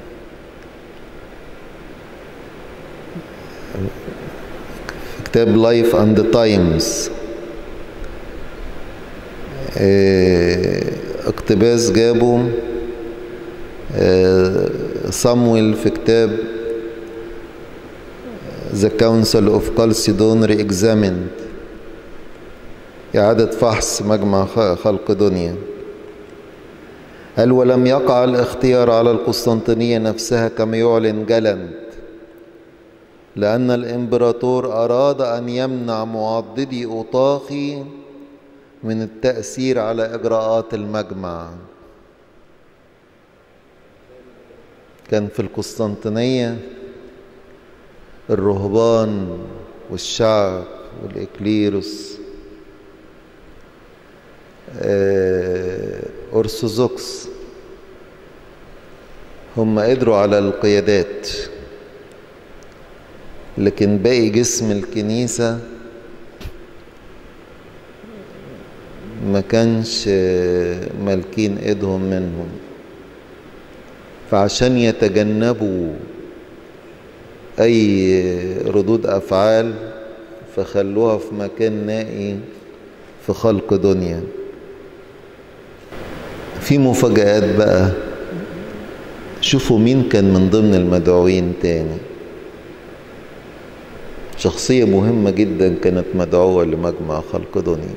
Speaker 1: في كتاب لايف اند تايمز اقتباس جابه صامويل في كتاب The Council of Chalcedon Re-Examined إعادة فحص مجمع خلق دنيا قال ولم يقع الاختيار على القسطنطينية نفسها كما يعلن جلند لأن الإمبراطور أراد أن يمنع معضدي أوطاخي من التأثير على إجراءات المجمع كان في القسطنطينية الرهبان والشعب والإكليروس أرثوذكس هم قدروا على القيادات لكن باقي جسم الكنيسة ما كانش مالكين ايدهم منهم فعشان يتجنبوا اي ردود افعال فخلوها في مكان نائي في خلق دنيا في مفاجآت بقى شوفوا مين كان من ضمن المدعوين تاني شخصية مهمة جدا كانت مدعوة لمجمع خلق دنيا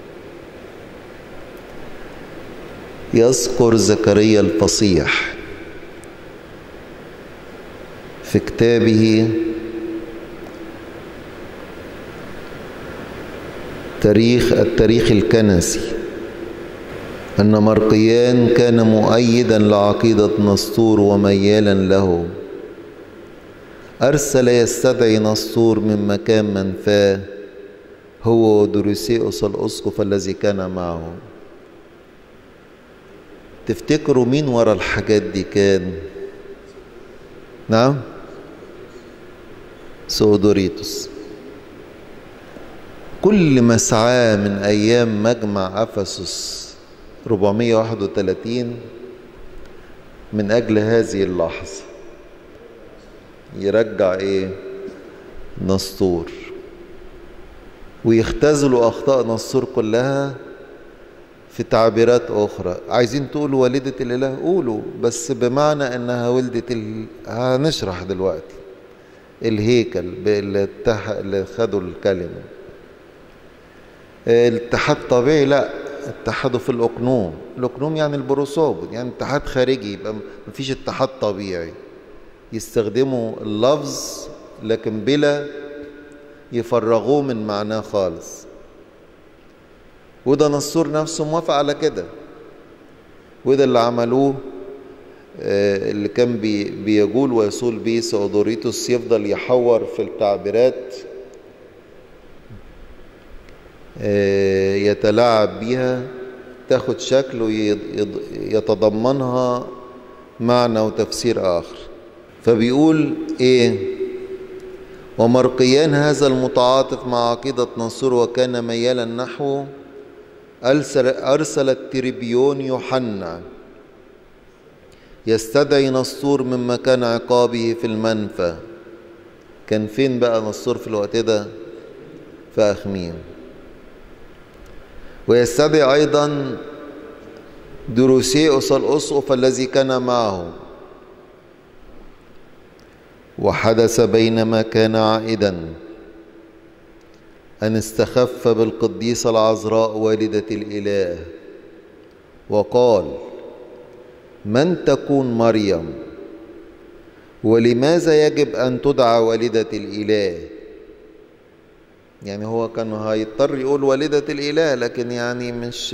Speaker 1: يذكر زكريا الفصيح في كتابه تاريخ التاريخ الكنسي أن مرقيان كان مؤيدا لعقيدة نسطور وميالا له أرسل يستدعي نسطور من مكان منفاه هو ودروسيوس الأسقف الذي كان معه تفتكروا مين ورا الحاجات دي كان نعم سودوريتوس كل ما سعاه من أيام مجمع أفسس 431 من أجل هذه اللحظة يرجع إيه نسطور ويختزلوا أخطاء نسطور كلها في تعبيرات أخرى عايزين تقولوا والدة الإله قولوا بس بمعنى أنها ولدة ال... هنشرح دلوقتي الهيكل اللي, اتح... اللي خدوا الكلمة الاتحاد طبيعي لا اتحدوا في الأقنوم الأقنوم يعني البروسوب يعني اتحاد خارجي يبقى مفيش اتحاد طبيعي يستخدموا اللفظ لكن بلا يفرغوه من معناه خالص وده نصور نفسه موافق على كده وده اللي عملوه اللي كان بي بيجول ويصول بيه سودوريتوس يفضل يحور في التعبيرات يتلاعب بيها تاخد شكل ويتضمنها معنى وتفسير آخر فبيقول إيه ومرقيان هذا المتعاطف مع عقيدة نصور وكان ميالا نحوه أرسل, أرسل التربيون يوحنا يستدعي نصور من مكان عقابه في المنفى كان فين بقى نصور في الوقت ده في أخميم ويستدعي أيضا دروسيوس الأسقف الذي كان معه وحدث بينما كان عائدا أن استخف بالقديسة العذراء والدة الإله وقال من تكون مريم ولماذا يجب أن تدعى والدة الإله يعني هو كان هيضطر يقول والدة الإله لكن يعني مش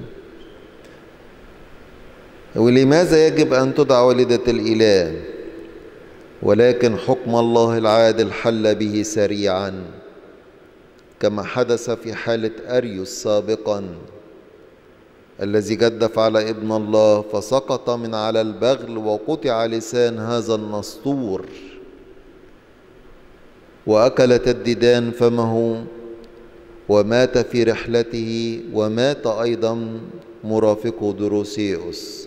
Speaker 1: ولماذا يجب أن تدعى والدة الإله ولكن حكم الله العادل حل به سريعا كما حدث في حالة أريوس سابقا الذي جدف على ابن الله فسقط من على البغل وقطع لسان هذا النسطور وأكلت الديدان فمه ومات في رحلته ومات أيضا مرافقه دروسيوس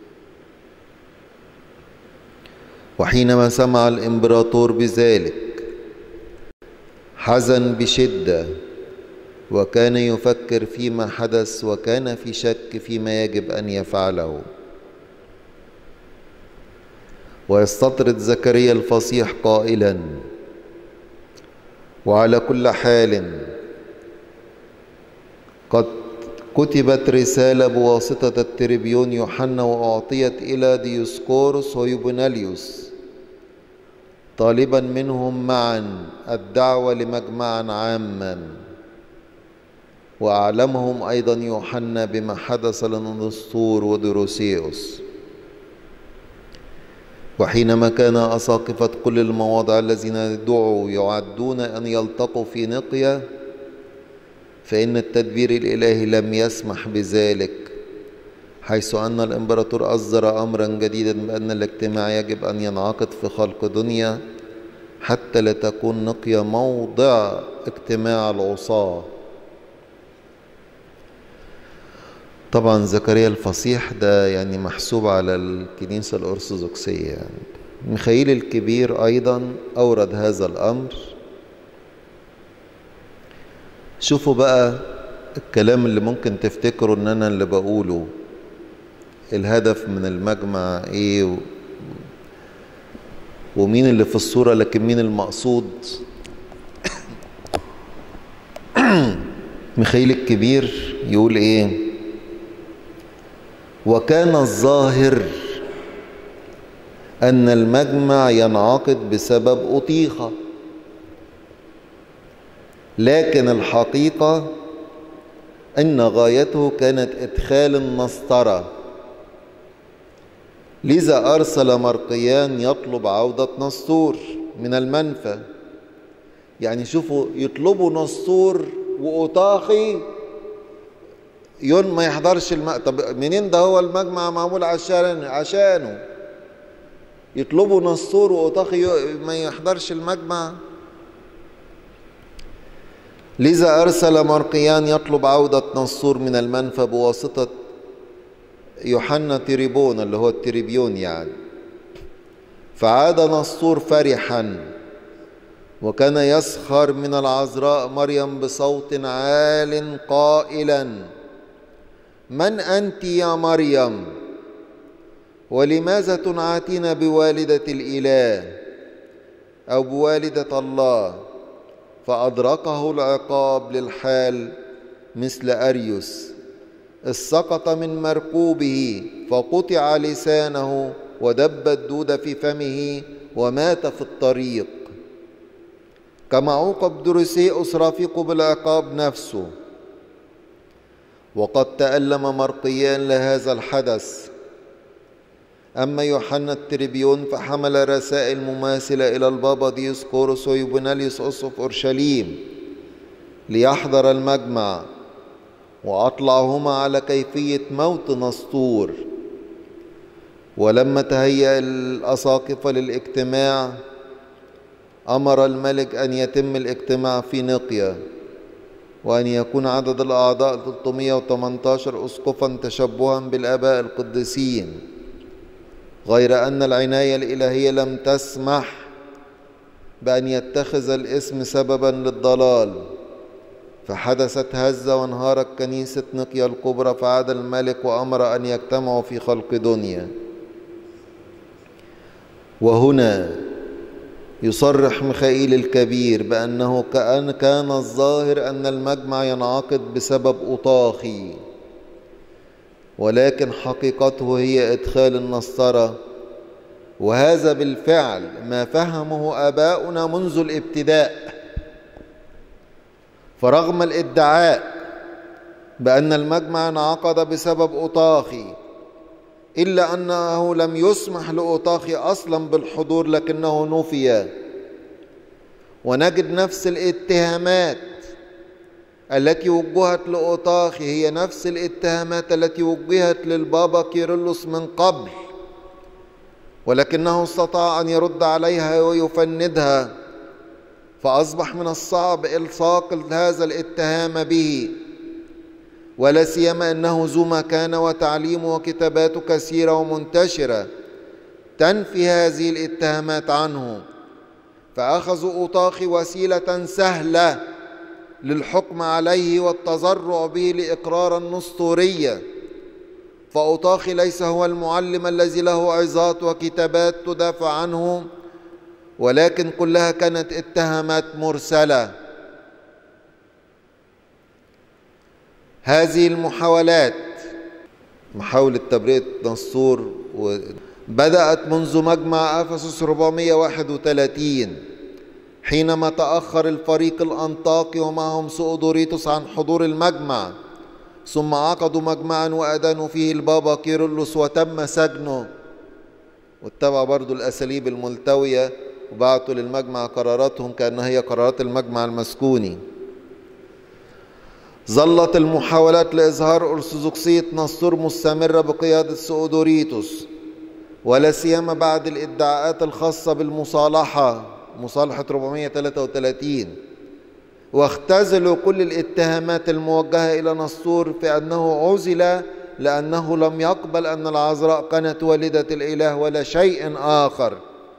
Speaker 1: وحينما سمع الإمبراطور بذلك حزن بشدة وكان يفكر فيما حدث وكان في شك فيما يجب أن يفعله ويستطرد زكريا الفصيح قائلا وعلى كل حال قد كتبت رسالة بواسطة التربيون يوحنا وأعطيت إلى ديوسكورس ويوبناليوس طالبا منهم معا الدعوة لمجمعا عاما وأعلمهم أيضا يوحنا بما حدث لنسطور ودروسيوس وحينما كان أساقفة كل المواضع الذين دعوا يعدون أن يلتقوا في نقية فإن التدبير الإلهي لم يسمح بذلك حيث أن الإمبراطور أصدر أمرا جديدا بأن الاجتماع يجب أن ينعقد في خلق دنيا حتى لا تكون نقية موضع اجتماع العصاة طبعا زكريا الفصيح ده يعني محسوب على الكنيسة الأرثوذكسية يعني ميخائيل الكبير أيضا أورد هذا الأمر شوفوا بقى الكلام اللي ممكن تفتكروا ان انا اللي بقوله الهدف من المجمع ايه و... ومين اللي في الصورة لكن مين المقصود ميخائيل الكبير يقول ايه وكان الظاهر ان المجمع ينعقد بسبب أطيخة لكن الحقيقة أن غايته كانت إدخال النسطرة لذا أرسل مرقيان يطلب عودة نسطور من المنفى يعني شوفوا يطلبوا نسطور وأطاخي يون ما يحضرش الم... طب منين ده هو المجمع معمول عشان عشانه يطلبوا نسطور وأطاخي ما يحضرش المجمع لذا أرسل مرقيان يطلب عودة نصور من المنفى بواسطة يوحنا تريبون اللي هو التريبيون يعني فعاد نصور فرحا وكان يسخر من العذراء مريم بصوت عال قائلا من أنت يا مريم ولماذا تنعتين بوالدة الإله أو بوالدة الله فأدركه العقاب للحال مثل أريوس اسقط من مركوبه فقطع لسانه ودب الدود في فمه ومات في الطريق كما عوقب دروسيوس رفيقه بالعقاب نفسه وقد تألم مرقيان لهذا الحدث أما يوحنا التربيون فحمل رسائل مماثلة إلى البابا ديسقورس ويوبناليوس أسقف أورشليم ليحضر المجمع وأطلعهما على كيفية موت نسطور ولما تهيأ الأساقفة للاجتماع أمر الملك أن يتم الاجتماع في نقيا وأن يكون عدد الأعضاء 318 أسقفا تشبها بالآباء القديسين غير أن العناية الإلهية لم تسمح بأن يتخذ الاسم سببا للضلال فحدثت هزة وانهارت كنيسة نقيا الكبرى فعاد الملك وأمر أن يجتمعوا في خلق دنيا وهنا يصرح ميخائيل الكبير بأنه كأن كان الظاهر أن المجمع ينعقد بسبب أطاخي ولكن حقيقته هي إدخال النصارى وهذا بالفعل ما فهمه آباؤنا منذ الابتداء فرغم الادعاء بأن المجمع انعقد بسبب أطاخي إلا أنه لم يسمح لأطاخي أصلا بالحضور لكنه نفي ونجد نفس الاتهامات التي وجهت لأطاخي هي نفس الاتهامات التي وجهت للبابا كيرلس من قبل ولكنه استطاع أن يرد عليها ويفندها فأصبح من الصعب إلصاق هذا الاتهام به ولا سيما أنه ذو مكانة وتعليم وكتابات كثيرة ومنتشرة تنفي هذه الاتهامات عنه فأخذوا أوطاخي وسيلة سهلة للحكم عليه والتذرع به لإقرار النسطورية فأوطاخي ليس هو المعلم الذي له عظات وكتابات تدافع عنه ولكن كلها كانت اتهامات مرسله هذه المحاولات محاولة تبرئة نسطور بدأت منذ مجمع أفسس 431 حينما تأخر الفريق الأنطاكي ومعهم سؤدوريتوس عن حضور المجمع ثم عقدوا مجمعا وأدانوا فيه البابا كيرلس وتم سجنه واتبع برضو الأساليب الملتوية وبعتوا للمجمع قراراتهم كأنها هي قرارات المجمع المسكوني ظلت المحاولات لإظهار أرثوذكسية نسطور مستمرة بقيادة سؤدوريتوس ولا سيما بعد الادعاءات الخاصة بالمصالحة مصالحة 433 واختزلوا كل الاتهامات الموجهة إلى نسطور في أنه عزل لأنه لم يقبل أن العذراء كانت والدة الإله ولا شيء آخر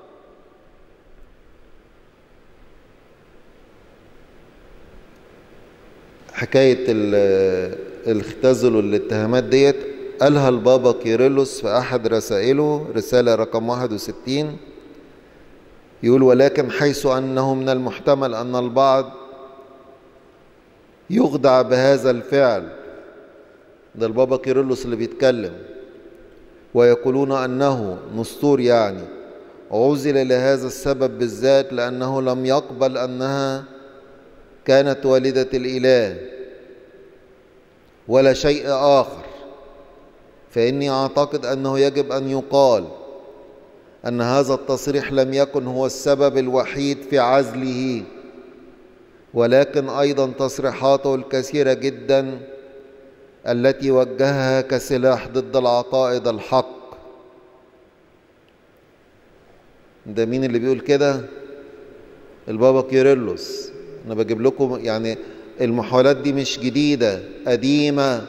Speaker 1: حكاية الاختزل والاتهامات ديت قالها البابا كيرلس في أحد رسائله رسالة رقم 61 يقول ولكن حيث أنه من المحتمل أن البعض يخدع بهذا الفعل ده البابا كيرلس اللي بيتكلم ويقولون أنه نسطور يعني عزل لهذا السبب بالذات لأنه لم يقبل أنها كانت والدة الإله ولا شيء آخر فإني أعتقد أنه يجب أن يقال أن هذا التصريح لم يكن هو السبب الوحيد في عزله ولكن أيضا تصريحاته الكثيرة جدا التي وجهها كسلاح ضد العقائد الحق ده مين اللي بيقول كده البابا كيرلس انا بجيب لكم يعني المحاولات دي مش جديدة قديمة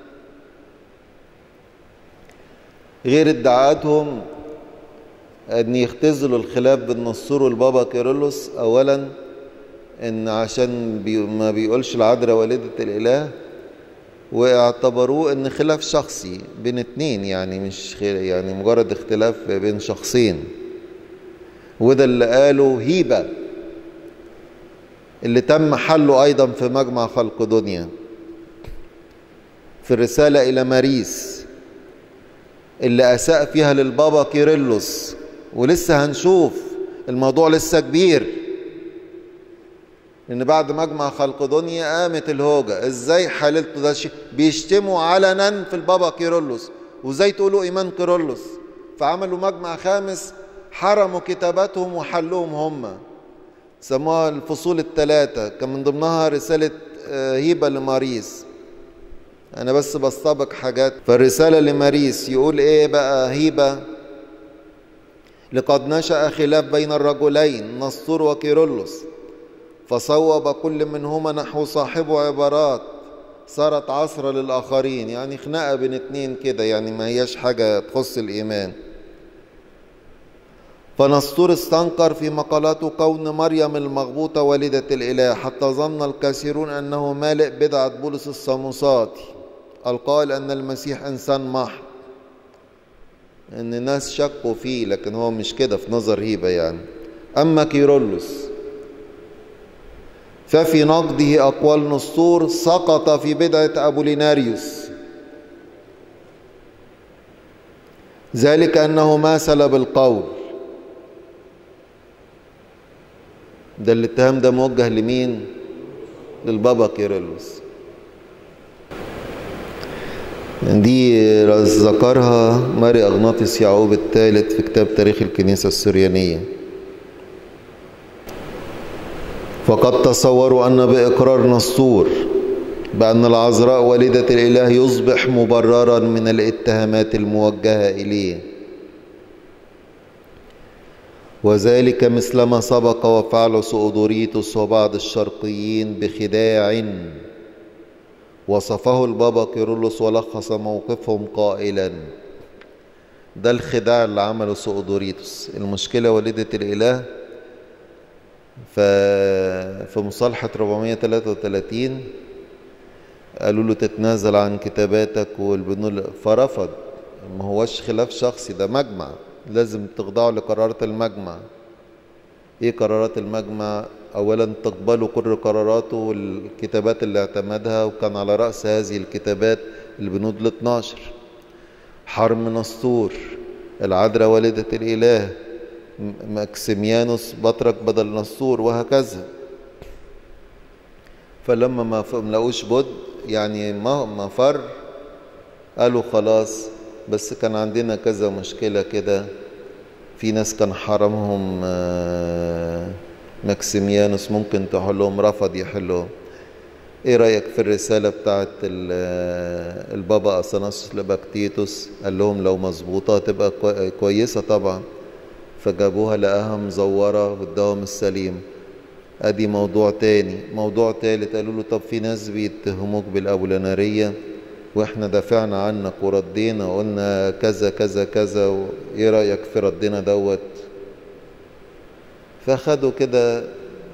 Speaker 1: غير ادعاءاتهم ان يختزلوا الخلاف بين نصور والبابا كيرلس اولا ان عشان بي ما بيقولش العذراء والدة الاله واعتبروه ان خلاف شخصي بين اتنين يعني مش يعني مجرد اختلاف بين شخصين وده اللي قاله هيبه اللي تم حله أيضا في مجمع خلق دنيا في الرسالة إلى ماريس اللي أساء فيها للبابا كيرلس ولسه هنشوف الموضوع لسه كبير لأن بعد مجمع خلق دنيا قامت الهوجة إزاي حللته ده شيء بيشتموا علنا في البابا كيرلس وإزاي تقولوا إيمان كيرلس فعملوا مجمع خامس حرموا كتاباتهم وحلوهم هم سموها الفصول الثلاثة كان من ضمنها رسالة هيبة لماريس أنا بس بستبق حاجات فالرسالة لماريس يقول إيه بقى هيبة لقد نشأ خلاف بين الرجلين نسطور وكيرلس فصوب كل منهما نحو صاحبه عبارات صارت عصرة للآخرين يعني خناقة بين اتنين كده يعني ما هياش حاجة تخص الإيمان فنسطور استنكر في مقالاته كون مريم المغبوطة والدة الإله حتى ظن الكثيرون أنه مالئ بدعة بولس الصاموساتي القائل أن المسيح إنسان محض ان الناس شكوا فيه لكن هو مش كده في نظر هيبة يعني اما كيرلس ففي نقده اقوال نسطور سقط في بدعة ابوليناريوس ذلك انه ماثل بالقول ده الاتهام ده موجه لمين للبابا كيرلس دي ذكرها ماري أغناطيس يعقوب الثالث في كتاب تاريخ الكنيسة السريانية فقد تصوروا أن بإقرار نسطور بأن العذراء والدة الإله يصبح مبررا من الاتهامات الموجهة إليه وذلك مثلما سبق وفعل سؤدوريتوس وبعض الشرقيين بخداع وصفه البابا كيرلس ولخص موقفهم قائلا ده الخداع اللي عمله سؤدوريتوس المشكلة والدة الإله في مصالحة 433 قالوا له تتنازل عن كتاباتك والبنول فرفض ما هوش خلاف شخصي ده مجمع لازم تخضعوا لقرارات المجمع ايه قرارات المجمع اولا تقبلوا كل قراراته والكتابات اللي اعتمدها وكان على رأس هذه الكتابات البنود ال 12 حرم نسطور العذراء والدة الإله ماكسيميانوس بطرك بدل نسطور وهكذا فلما ما لقوش بد يعني ما ما فر قالوا خلاص بس كان عندنا كذا مشكلة كده في ناس كان حرمهم ماكسيميانوس ممكن تحلهم رفض يحلهم ايه رأيك في الرسالة بتاعت البابا أثناسوس لبكتيتوس قال لهم لو مظبوطة تبقى كويسة طبعا فجابوها لقاها مزورة واداهم السليم ادي موضوع تاني موضوع تالت قالوا له طب في ناس بيتهموك بالأولانارية واحنا دافعنا عنك وردينا وقلنا كذا كذا كذا وايه رأيك في ردنا دوت فخدوا كده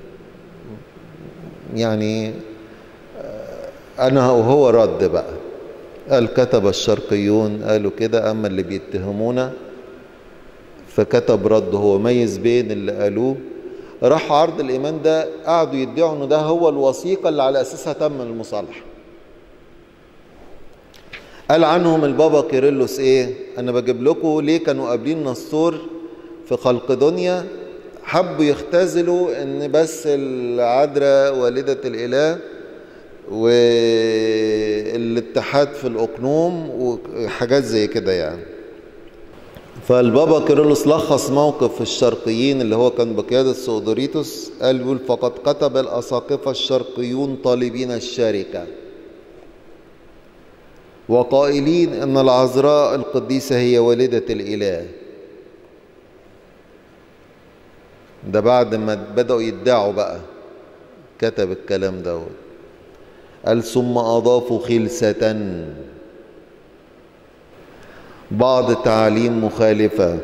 Speaker 1: يعني انا وهو رد بقى قال كتب الشرقيون قالوا كده اما اللي بيتهمونا فكتب رد هو ميز بين اللي قالوه راح عرض الايمان ده قعدوا يدعوا انه ده هو الوثيقه اللي على اساسها تم المصالحه قال عنهم البابا كيرلس ايه انا بجيب لكم ليه كانوا قابلين نسطور في خلق دنيا حبوا يختزلوا ان بس العذراء والدة الاله والاتحاد في الاقنوم وحاجات زي كده يعني فالبابا كيرلس لخص موقف الشرقيين اللي هو كان بقيادة سودوريتوس قال يقول فقد كتب الأساقفة الشرقيون طالبين الشركة وقائلين أن العذراء القديسة هي والدة الإله ده بعد ما بدأوا يدعوا بقى كتب الكلام دوت قال ثم أضافوا خلسة بعض تعاليم مخالفة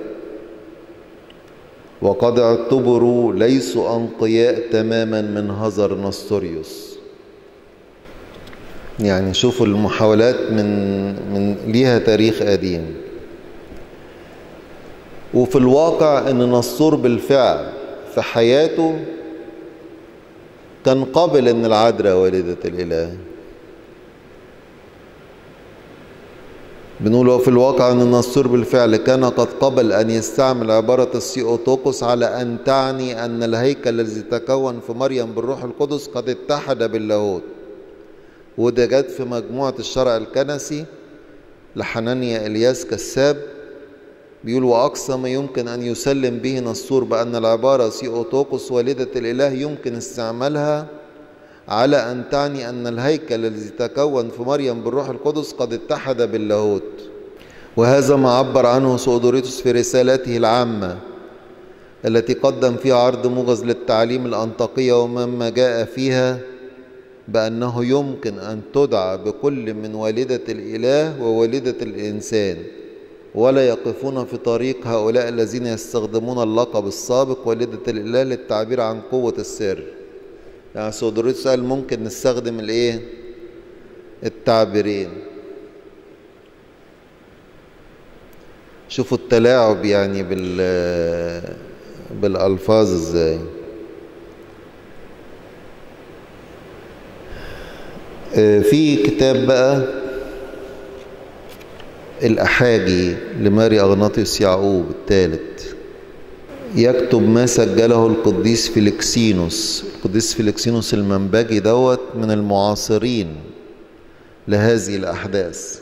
Speaker 1: وقد اعتبروا ليسوا أنقياء تماما من هزر نستوريوس يعني شوفوا المحاولات من من ليها تاريخ قديم وفي الواقع ان نصور بالفعل في حياته كان قابل ان العذراء والدة الاله بنقول في الواقع ان النصور بالفعل كان قد قبل ان يستعمل عبارة السيوتوكوس على ان تعني ان الهيكل الذي تكون في مريم بالروح القدس قد اتحد باللاهوت وده جت في مجموعة الشرع الكنسي لحنانيا الياس كساب بيقول وأقصى ما يمكن أن يسلم به نصور بأن العبارة سيوتوكوس والدة الإله يمكن استعمالها على أن تعني أن الهيكل الذي تكون في مريم بالروح القدس قد اتحد باللاهوت وهذا ما عبر عنه سؤدوريتوس في رسالته العامة التي قدم فيها عرض موجز للتعليم الأنطقية ومما جاء فيها بأنه يمكن أن تدعى بكل من والدة الإله ووالدة الإنسان ولا يقفون في طريق هؤلاء الذين يستخدمون اللقب السابق والدة الإله للتعبير عن قوة السر يعني سودوريتس قال ممكن نستخدم الايه التعبيرين شوفوا التلاعب يعني بال بالألفاظ ازاي في كتاب بقى الأحاجي لماري أغناطيوس يعقوب الثالث يكتب ما سجله القديس فيلكسينوس القديس فيلكسينوس المنبجي دوت من المعاصرين لهذه الأحداث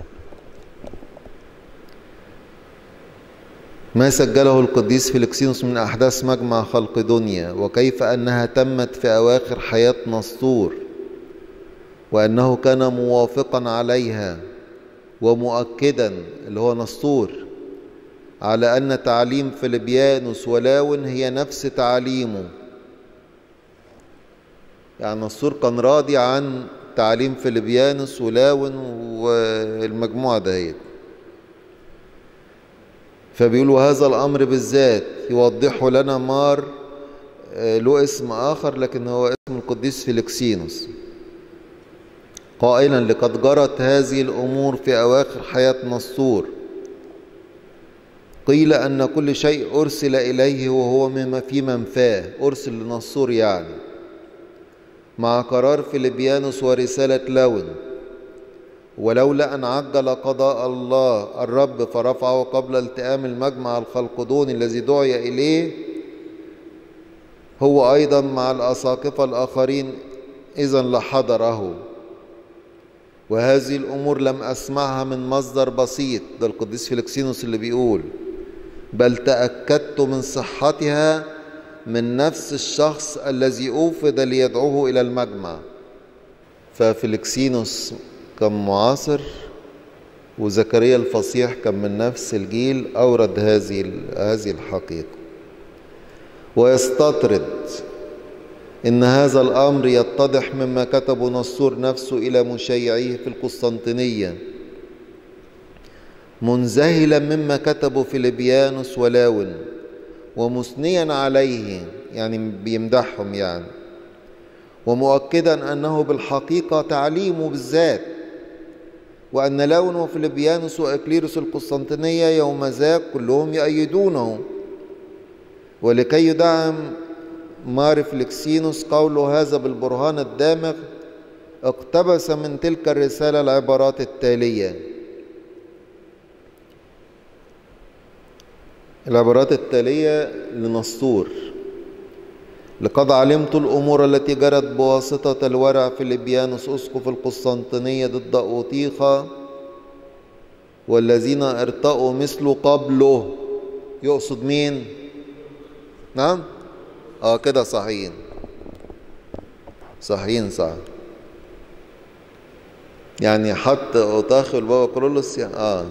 Speaker 1: ما سجله القديس فيلكسينوس من أحداث مجمع خلق دنيا وكيف أنها تمت في أواخر حياة نسطور وأنه كان موافقا عليها ومؤكدا اللي هو نسطور على أن تعليم فيلبيانوس ولاون هي نفس تعليمه يعني نسطور كان راضي عن تعليم فيلبيانوس ولاون والمجموعة دهيت فبيقولوا هذا الأمر بالذات يوضحه لنا مار له اسم آخر لكن هو اسم القديس فيلكسينوس قائلا لقد جرت هذه الأمور في أواخر حياة نسطور قيل أن كل شيء أرسل إليه وهو مما في منفاه أرسل لنسطور يعني مع قرار فيلبيانوس ورسالة لون ولولا أن عجل قضاء الله الرب فرفعه قبل التئام المجمع الخلقدوني الذي دعي إليه هو أيضا مع الأساقفة الآخرين إذا لحضره وهذه الأمور لم أسمعها من مصدر بسيط ده القديس فيلكسينوس اللي بيقول بل تأكدت من صحتها من نفس الشخص الذي أوفد ليدعوه إلى المجمع ففيلكسينوس كان معاصر وزكريا الفصيح كان من نفس الجيل أورد هذه هذه الحقيقة ويستطرد إن هذا الأمر يتضح مما كتبه نصور نفسه إلى مشيعيه في القسطنطينية منزهلا مما كتبه فيلبيانوس ولاون ومثنيا عليه يعني بيمدحهم يعني ومؤكدا أنه بالحقيقة تعليمه بالذات وأن لاون وفيلبيانوس وإكليروس القسطنطينية يوم ذاك كلهم يأيدونه ولكي يدعم مار فليكسينوس قوله هذا بالبرهان الدامغ اقتبس من تلك الرسالة العبارات التالية العبارات التالية لنسطور لقد علمت الأمور التي جرت بواسطة الورع فيلبيانوس أسقف القسطنطينية ضد أوطيخة والذين ارتأوا مثله قبله يقصد مين؟ نعم؟ اه كده صحيحين صحيحين صح يعني حط أوطاخ البابا كرولوس يعني اه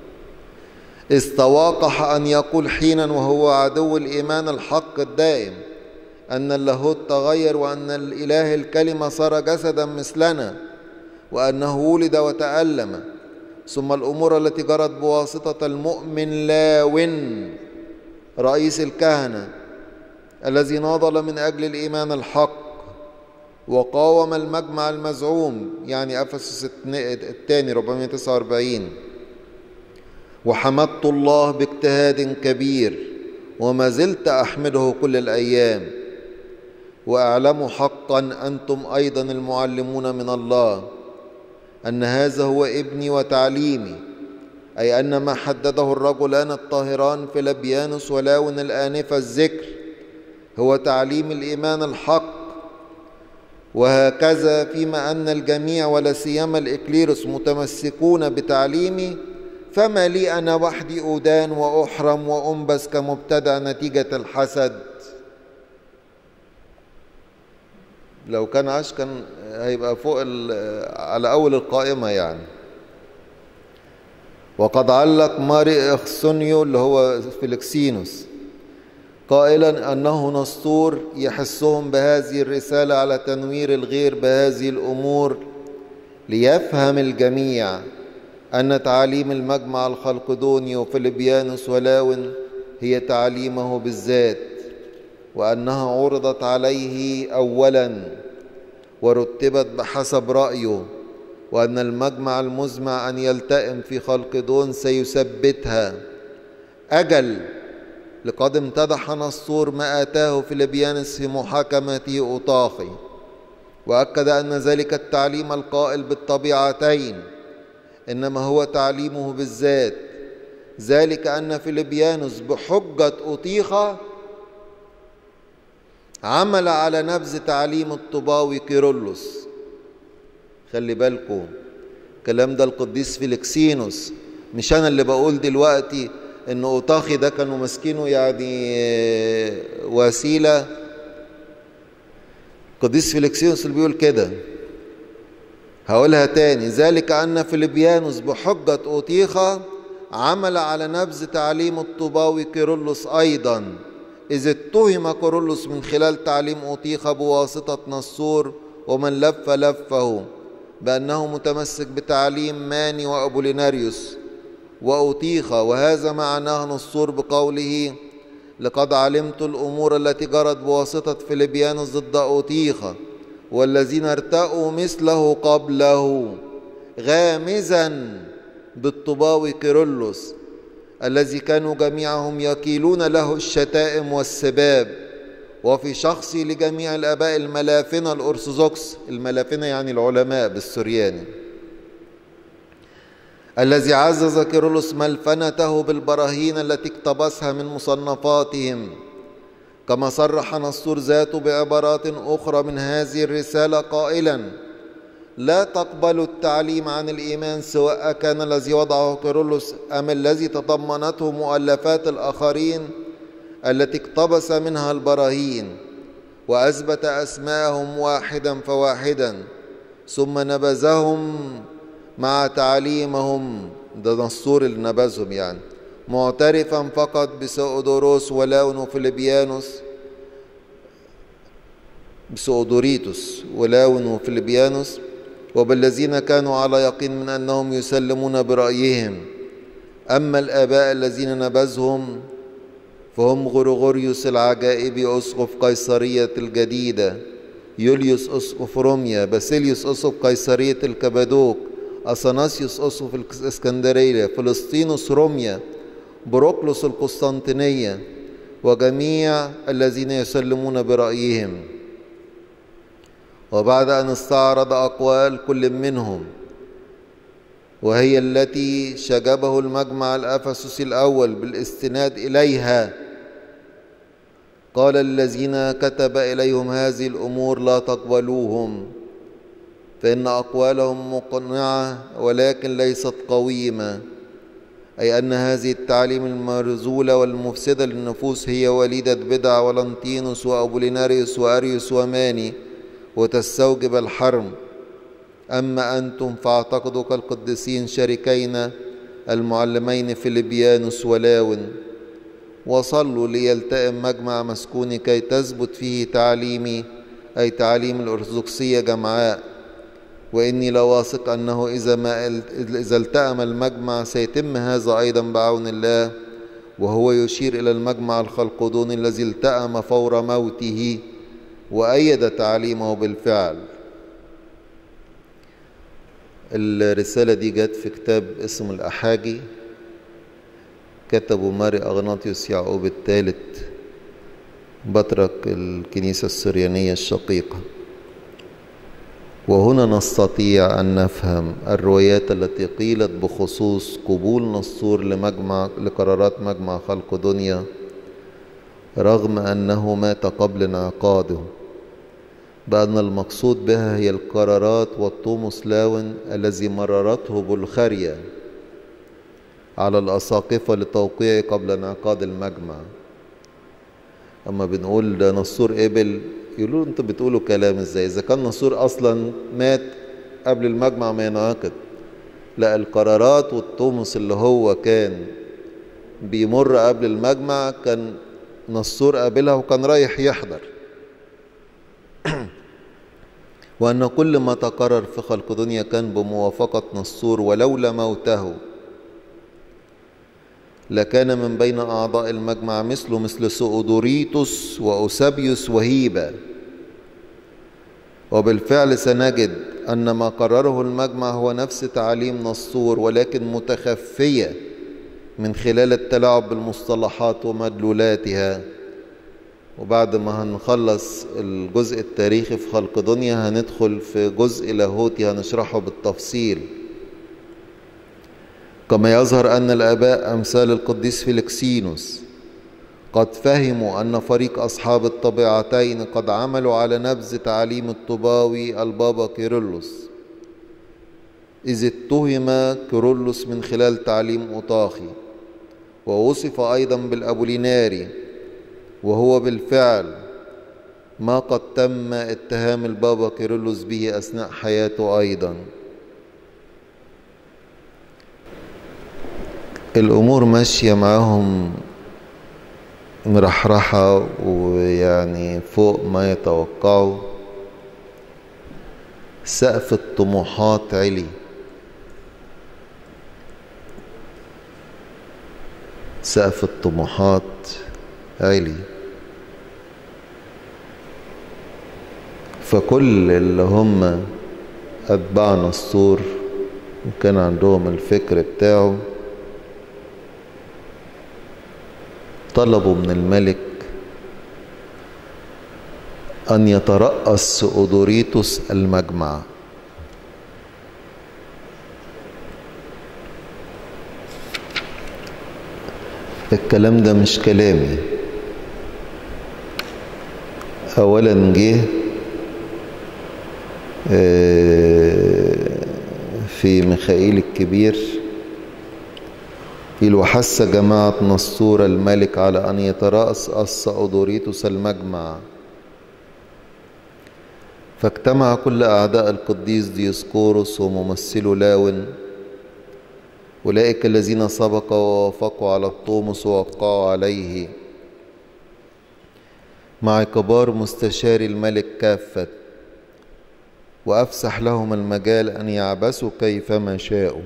Speaker 1: استواقح أن يقول حينا وهو عدو الإيمان الحق الدائم أن اللاهوت تغير وأن الإله الكلمة صار جسدا مثلنا وأنه ولد وتألم ثم الأمور التي جرت بواسطة المؤمن لاون رئيس الكهنة الذي ناضل من أجل الإيمان الحق وقاوم المجمع المزعوم يعني أفسس الثاني 449 وحمدت الله باجتهاد كبير وما زلت أحمده كل الأيام وأعلم حقا أنتم أيضا المعلمون من الله أن هذا هو ابني وتعليمي أي أن ما حدده الرجلان الطاهران في لبيانوس ولاون الآنفة الذكر هو تعليم الإيمان الحق وهكذا فيما أن الجميع ولا سيما الإكليروس متمسكون بتعليمي فما لي أنا وحدي أدان وأحرم وأنبس كمبتدع نتيجة الحسد لو كان عاش كان هيبقى فوق على أول القائمة يعني وقد علق ماري إخسونيو اللي هو فيلكسينوس قائلا أنه نسطور يحثهم بهذه الرسالة على تنوير الغير بهذه الأمور ليفهم الجميع أن تعاليم المجمع الخلقدوني وفيلبيانوس ولاون هي تعاليمه بالذات وأنها عرضت عليه أولا ورتبت بحسب رأيه وأن المجمع المزمع أن يلتئم في خلقدون سيثبتها أجل لقد امتدح نصور ما آتاه فيلبيانس في محاكمة أوطاخي وأكد أن ذلك التعليم القائل بالطبيعتين إنما هو تعليمه بالذات ذلك أن فيلبيانوس بحجة أطيخة عمل على نبذ تعليم الطباوي كيرلس خلي بالكم الكلام ده القديس فيلكسينوس مش أنا اللي بقول دلوقتي إن أوطاخي ده كانوا ماسكينه يعني وسيلة القديس فيلكسينوس اللي بيقول كده هقولها تاني ذلك أن فيلبيانوس بحجة أوتيخا عمل على نبذ تعليم الطوباوي كيرلس أيضا إذ اتهم كيرلس من خلال تعليم أوتيخا بواسطة نصور ومن لف لفه بأنه متمسك بتعليم ماني وأبوليناريوس وأوتيخا وهذا معناه نصور بقوله لقد علمت الأمور التي جرت بواسطة فيلبيانوس ضد أوتيخا والذين ارتأوا مثله قبله غامزا بالطباوي كيرلس الذي كانوا جميعهم يكيلون له الشتائم والسباب وفي شخصي لجميع الآباء الملافنة الأرثوذكس الملافنة يعني العلماء بالسرياني الذي عزز كيرلس ملفنته بالبراهين التي اقتبسها من مصنفاتهم كما صرح نصور ذاته بعبارات أخرى من هذه الرسالة قائلا لا تقبلوا التعليم عن الإيمان سواء كان الذي وضعه كيرلس أم الذي تضمنته مؤلفات الآخرين التي اقتبس منها البراهين وأثبت أسماءهم واحدا فواحدا ثم نبذهم مع تعليمهم ده نصور اللي نبذهم يعني معترفا فقط بسؤدوروس ولاون وفيلبيانوس بسؤدوريتوس ولاون وفيلبيانوس وبالذين كانوا على يقين من أنهم يسلمون برأيهم أما الآباء الذين نبذهم فهم غرغوريوس العجائبي أسقف قيصرية الجديدة يوليوس أسقف روميا باسيليوس أسقف قيصرية الكبادوك أثناسيوس أسقف الإسكندرية فلسطينوس روميا بروكلوس القسطنطينية وجميع الذين يسلمون برأيهم وبعد أن استعرض أقوال كل منهم وهي التي شجبه المجمع الأفسسي الأول بالاستناد إليها قال الذين كتب إليهم هذه الأمور لا تقبلوهم فإن أقوالهم مقنعة ولكن ليست قويمة أي أن هذه التعليم المرزولة والمفسدة للنفوس هي وليدة بدع ولنطينوس وأبوليناريوس وأريوس وماني وتستوجب الحرم أما أنتم فاعتقدوا كالقديسين شريكين المعلمين فيلبيانوس ولاون وصلوا ليلتئم مجمع مسكون كي تثبت فيه تعليمي أي تعليم الأرثوذكسية جمعاء وإني لواثق أنه إذا ما إذا التأم المجمع سيتم هذا أيضا بعون الله وهو يشير إلى المجمع الخلقدوني الذي التأم فور موته وأيد تعليمه بالفعل الرسالة دي جت في كتاب اسمه الأحاجي كتبه ماري أغناطيوس يعقوب الثالث بطرك الكنيسة السريانية الشقيقة وهنا نستطيع أن نفهم الروايات التي قيلت بخصوص قبول نصور لمجمع لقرارات مجمع خلق دنيا رغم أنه مات قبل انعقاده بأن المقصود بها هي القرارات والطوموس لاون الذي مررته بلخاريا على الأساقفة لتوقيعه قبل انعقاد المجمع أما بنقول ده نصور قبل يقولوا انتوا بتقولوا كلام ازاي اذا كان نصور اصلا مات قبل المجمع ما ينعقد لا القرارات والطمس اللي هو كان بيمر قبل المجمع كان نصور قابلها وكان رايح يحضر وأن كل ما تقرر في خلق دنيا كان بموافقة نصور ولولا موته لكان من بين أعضاء المجمع مثله مثل سؤدوريتوس وأوسابيوس وهيبة وبالفعل سنجد أن ما قرره المجمع هو نفس تعاليم نصور ولكن متخفية من خلال التلاعب بالمصطلحات ومدلولاتها وبعد ما هنخلص الجزء التاريخي في خلق دنيا هندخل في جزء لاهوتي هنشرحه بالتفصيل كما يظهر أن الآباء أمثال القديس فيلكسينوس قد فهموا أن فريق أصحاب الطبيعتين قد عملوا على نبذ تعاليم الطباوي البابا كيرلس إذ اتهم كيرلس من خلال تعليم أوطاخي ووصف أيضا بالأبوليناري وهو بالفعل ما قد تم اتهام البابا كيرلس به أثناء حياته أيضا الأمور ماشية معاهم مرحرحة ويعني فوق ما يتوقعوا سقف الطموحات علي سقف الطموحات عالي فكل اللي هم أتباع نسطور وكان عندهم الفكر بتاعه طلبوا من الملك أن يترأس أودوريتوس المجمع الكلام ده مش كلامي اولا جه في ميخائيل الكبير يقول وحث جماعة نصور الملك على أن يترأس أودوريتوس المجمع فاجتمع كل أعداء القديس ديسكوروس وممثلو لاون أولئك الذين سبقوا ووافقوا على الطومس ووقعوا عليه مع كبار مستشاري الملك كافة وأفسح لهم المجال أن يعبثوا كيفما شاءوا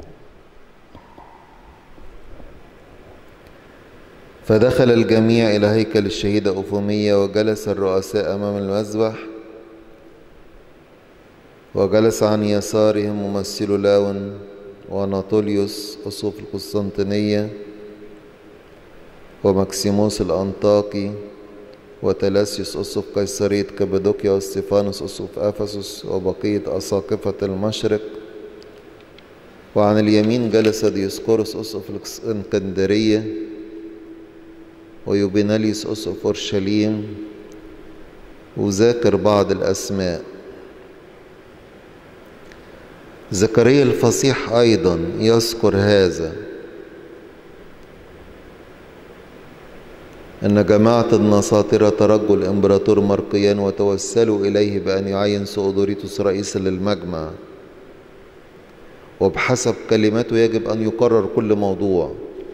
Speaker 1: فدخل الجميع إلى هيكل الشهيدة أوفومية وجلس الرؤساء أمام المذبح وجلس عن يسارهم ممثل لاون وأناطوليوس أسقف القسطنطينية ومكسيموس الأنطاكي وتلاسيوس أسقف قيصرية كابادوكيا واستيفانوس أسقف أفسس وبقية أساقفة المشرق وعن اليمين جلس ديسقورس أسقف الإسكندرية ويوبيناليوس أسقف أورشليم وذاكر بعض الأسماء زكريا الفصيح أيضا يذكر هذا أن جماعة النصاطرة ترجوا الإمبراطور مرقيان وتوسلوا إليه بأن يعين سؤدوريتوس رئيسا للمجمع وبحسب كلماته يجب أن يقرر كل موضوع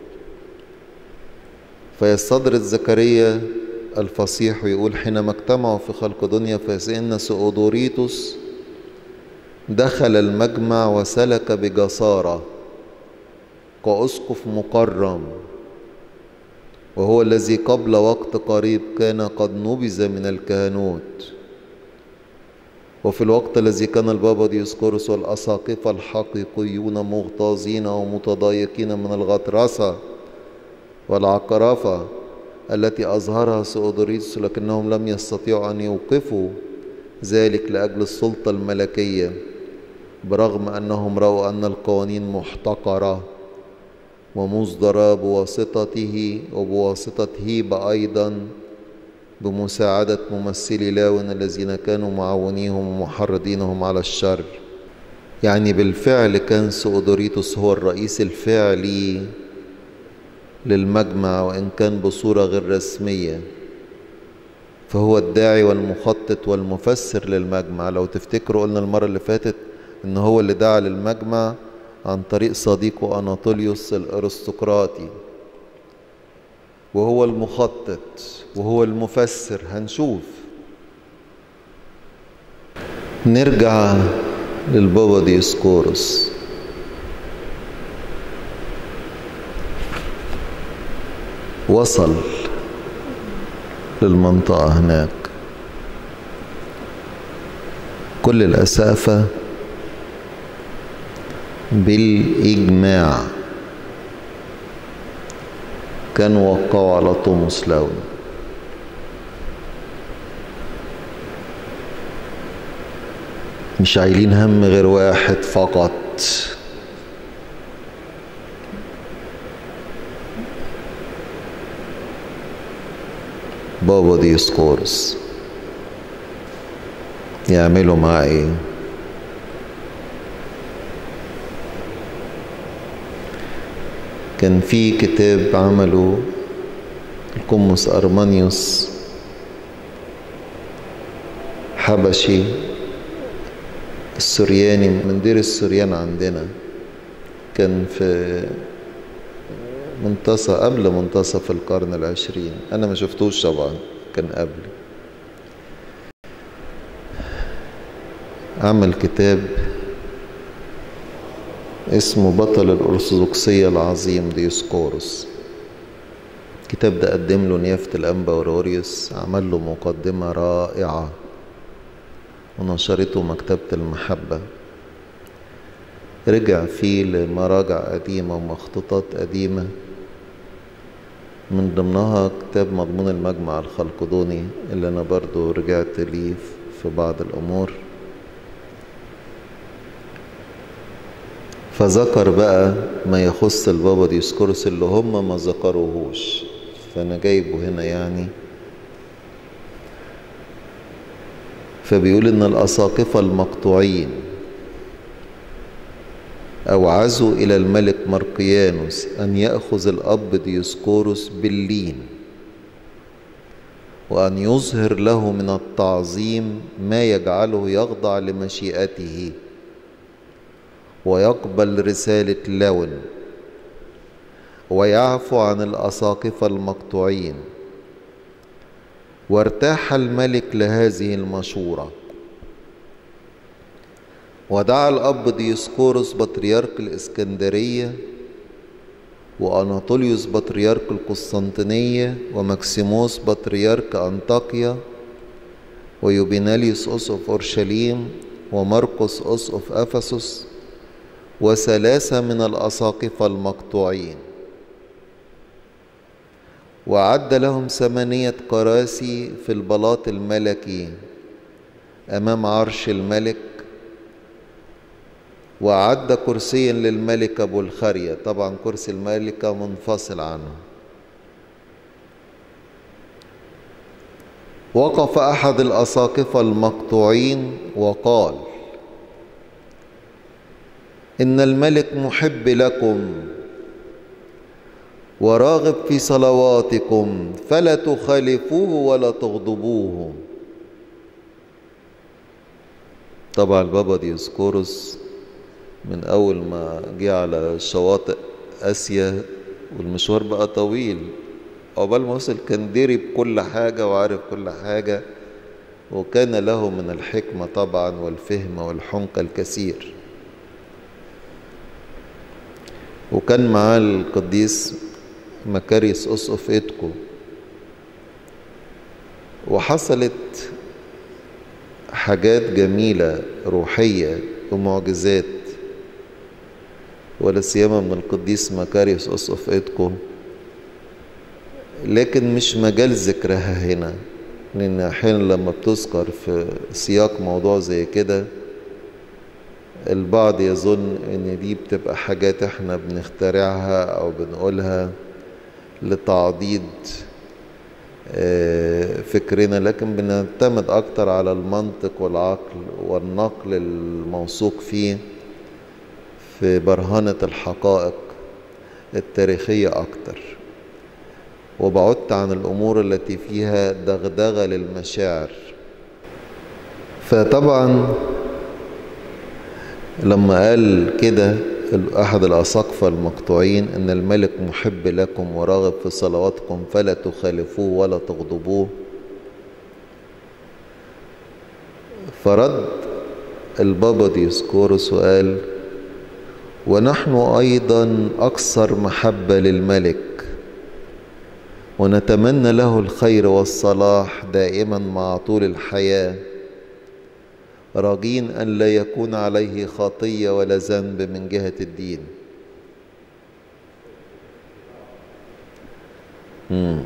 Speaker 1: فيستدرج زكريا الفصيح ويقول حينما اجتمعوا في خلق دنيا فإن سؤدوريتوس دخل المجمع وسلك بجسارة كأسقف مكرم وهو الذي قبل وقت قريب كان قد نبذ من الكهنوت وفي الوقت الذي كان البابا ديسكورس والأساقفة الحقيقيون مغتاظين ومتضايقين من الغطرسة والعقرفة التي أظهرها سؤدوريتس لكنهم لم يستطيعوا أن يوقفوا ذلك لأجل السلطة الملكية برغم أنهم رأوا أن القوانين محتقرة ومصدرة بواسطته وبواسطة هيبة أيضا بمساعدة ممثلي لاون الذين كانوا معاونيهم ومحرضينهم على الشر يعني بالفعل كان سؤدوريتوس هو الرئيس الفعلي للمجمع وإن كان بصورة غير رسمية فهو الداعي والمخطط والمفسر للمجمع لو تفتكروا قلنا المرة اللي فاتت إن هو اللي دعا للمجمع عن طريق صديقه أناطوليوس الأرستقراطي وهو المخطط وهو المفسر هنشوف نرجع للبابا ديسكورس وصل للمنطقة هناك كل الأسافة بالإجماع كانوا وقعوا على طومس لاون مش عايلين هم غير واحد فقط بابا ديسكورس يعملوا معاه ايه كان في كتاب عمله القمص أرمانيوس حبشي السرياني من دير السريان عندنا كان في منتصف قبل منتصف القرن العشرين أنا ما شفتوش طبعا كان قبل عمل كتاب اسمه بطل الأرثوذكسية العظيم ديسكورس الكتاب ده قدم له نيافة الأنبا وروريوس عمل له مقدمة رائعة ونشرته مكتبة المحبة رجع فيه لمراجع قديمة ومخطوطات قديمة من ضمنها كتاب مضمون المجمع الخلقدوني اللي أنا برضو رجعت ليه في بعض الأمور فذكر بقى ما يخص البابا ديسكورس اللي هم ما ذكروهوش فأنا جايبه هنا يعني فبيقول إن الأساقفة المقطوعين أوعزوا إلى الملك مرقيانوس أن يأخذ الأب ديسكورس باللين وأن يظهر له من التعظيم ما يجعله يخضع لمشيئته ويقبل رسالة لون ويعفو عن الأساقفة المقطوعين وارتاح الملك لهذه المشورة ودعا الأب ديسكورس بطريرك الإسكندرية وأناطوليوس بطريرك القسطنطينية ومكسيموس بطريرك أنطاكيا ويوبيناليوس أسقف أورشليم ومرقس أسقف أفسس وثلاثة من الأساقفة المقطوعين وعد لهم ثمانية كراسي في البلاط الملكي أمام عرش الملك وأعد كرسيا للملك أبو الخرية طبعا كرسي الملكة منفصل عنه وقف أحد الأساقفة المقطوعين وقال إن الملك محب لكم وراغب في صلواتكم فلا تخالفوه ولا تغضبوه طبعا البابا ديسكورس من أول ما جه على شواطئ آسيا والمشوار بقى طويل عقبال ما وصل كان ديري بكل حاجة وعارف كل حاجة وكان له من الحكمة طبعا والفهم والحنقة الكثير وكان معاه القديس مكاريس أسقف إيدكو وحصلت حاجات جميلة روحية ومعجزات ولا سيما من القديس مكاريوس أسقف إيدكو لكن مش مجال ذكرها هنا لأن أحيانا لما بتذكر في سياق موضوع زي كده البعض يظن ان دي بتبقى حاجات احنا بنخترعها او بنقولها لتعضيد فكرنا لكن بنعتمد اكتر على المنطق والعقل والنقل الموثوق فيه في برهنة الحقائق التاريخية اكتر وبعدت عن الامور التي فيها دغدغة للمشاعر فطبعا لما قال كده أحد الأساقفة المقطوعين أن الملك محب لكم وراغب في صلواتكم فلا تخالفوه ولا تغضبوه فرد البابا ديسكورس وقال ونحن أيضا أكثر محبة للملك ونتمنى له الخير والصلاح دائما مع طول الحياه راجين أن لا يكون عليه خطية ولا ذنب من جهة الدين مم.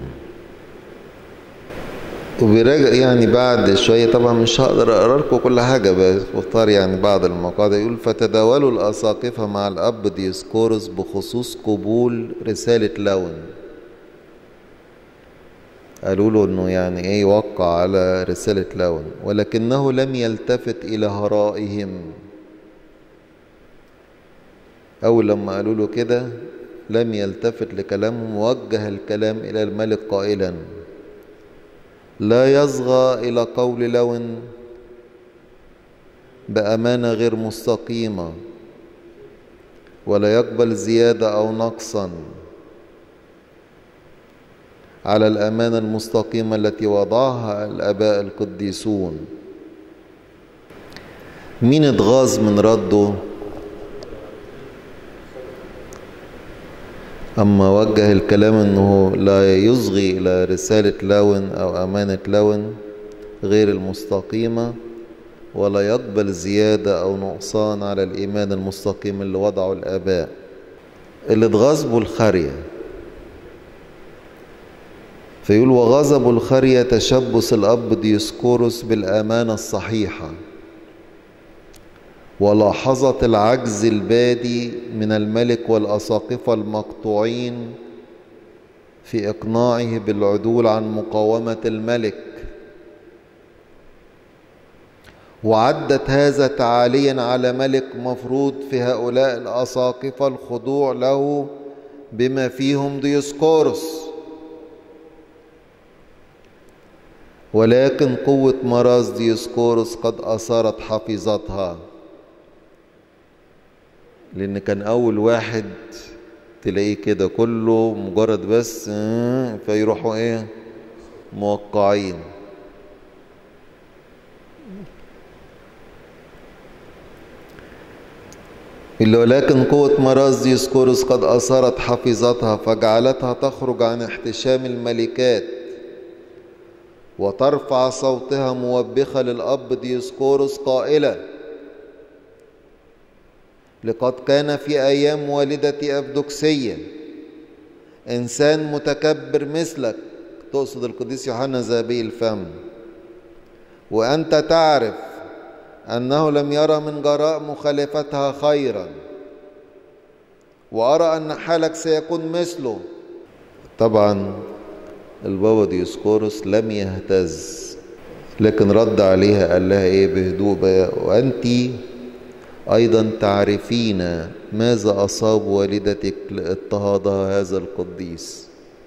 Speaker 1: وبيراجع يعني بعد شوية طبعا مش هقدر أقرأ لكم كل حاجة بس بختار يعني بعض المقاطع يقول فتداولوا الأساقفة مع الأب ديسكورس بخصوص قبول رسالة لون قالوا له انه يعني ايه يوقع على رسالة لون ولكنه لم يلتفت الى هرائهم اول لما قالوا له كده لم يلتفت لكلامهم ووجه الكلام الى الملك قائلا لا يصغى الى قول لون بامانه غير مستقيمه ولا يقبل زياده او نقصا على الامانه المستقيمه التي وضعها الاباء القديسون مين اتغاظ من رده أما وجه الكلام أنه لا يصغي إلى رسالة لون أو أمانة لون غير المستقيمة ولا يقبل زيادة أو نقصان على الإيمان المستقيم اللي وضعه الآباء اللي اتغاظبوا الخرية فيقول وغضب الخرية تشبث الأب ديسكورس بالأمانة الصحيحة ولاحظة العجز البادي من الملك والأساقفة المقطوعين في إقناعه بالعدول عن مقاومة الملك وعدت هذا تعاليا على ملك مفروض في هؤلاء الأساقفة الخضوع له بما فيهم ديسكورس ولكن قوة مراس ديسكورس قد أثارت حفيظتها لأن كان أول واحد تلاقيه كده كله مجرد بس فيروحوا إيه موقعين إلا ولكن قوة مراس ديسكورس قد أثارت حفيظتها فجعلتها تخرج عن احتشام الملكات وترفع صوتها موبخة للأب ديسكورس قائلة لقد كان في أيام والدتي أبدوكسية إنسان متكبر مثلك تقصد القديس يوحنا ذهبي الفم وأنت تعرف أنه لم يرى من جراء مخالفتها خيرا وأرى أن حالك سيكون مثله طبعا البابا ديسكورس لم يهتز لكن رد عليها قال لها ايه بهدوء بقى وانت ايضا تعرفين ماذا اصاب والدتك لاضطهادها هذا القديس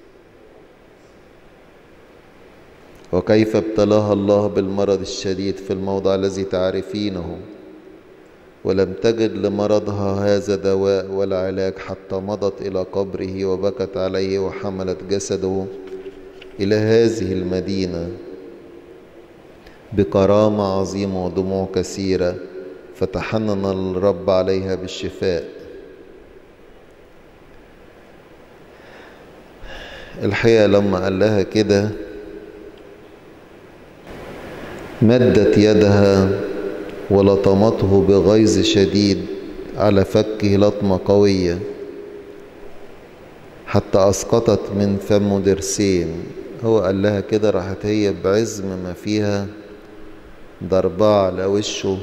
Speaker 1: وكيف ابتلاها الله بالمرض الشديد في الموضع الذي تعرفينه ولم تجد لمرضها هذا دواء ولا علاج حتى مضت الى قبره وبكت عليه وحملت جسده إلى هذه المدينة بكرامة عظيمة ودموع كثيرة فتحنن الرب عليها بالشفاء الحقيقة لما قال لها كده مدت يدها ولطمته بغيظ شديد على فكه لطمة قوية حتى أسقطت من فمه درسين هو قال لها كده راحت هي بعزم ما فيها ضرباه على وشه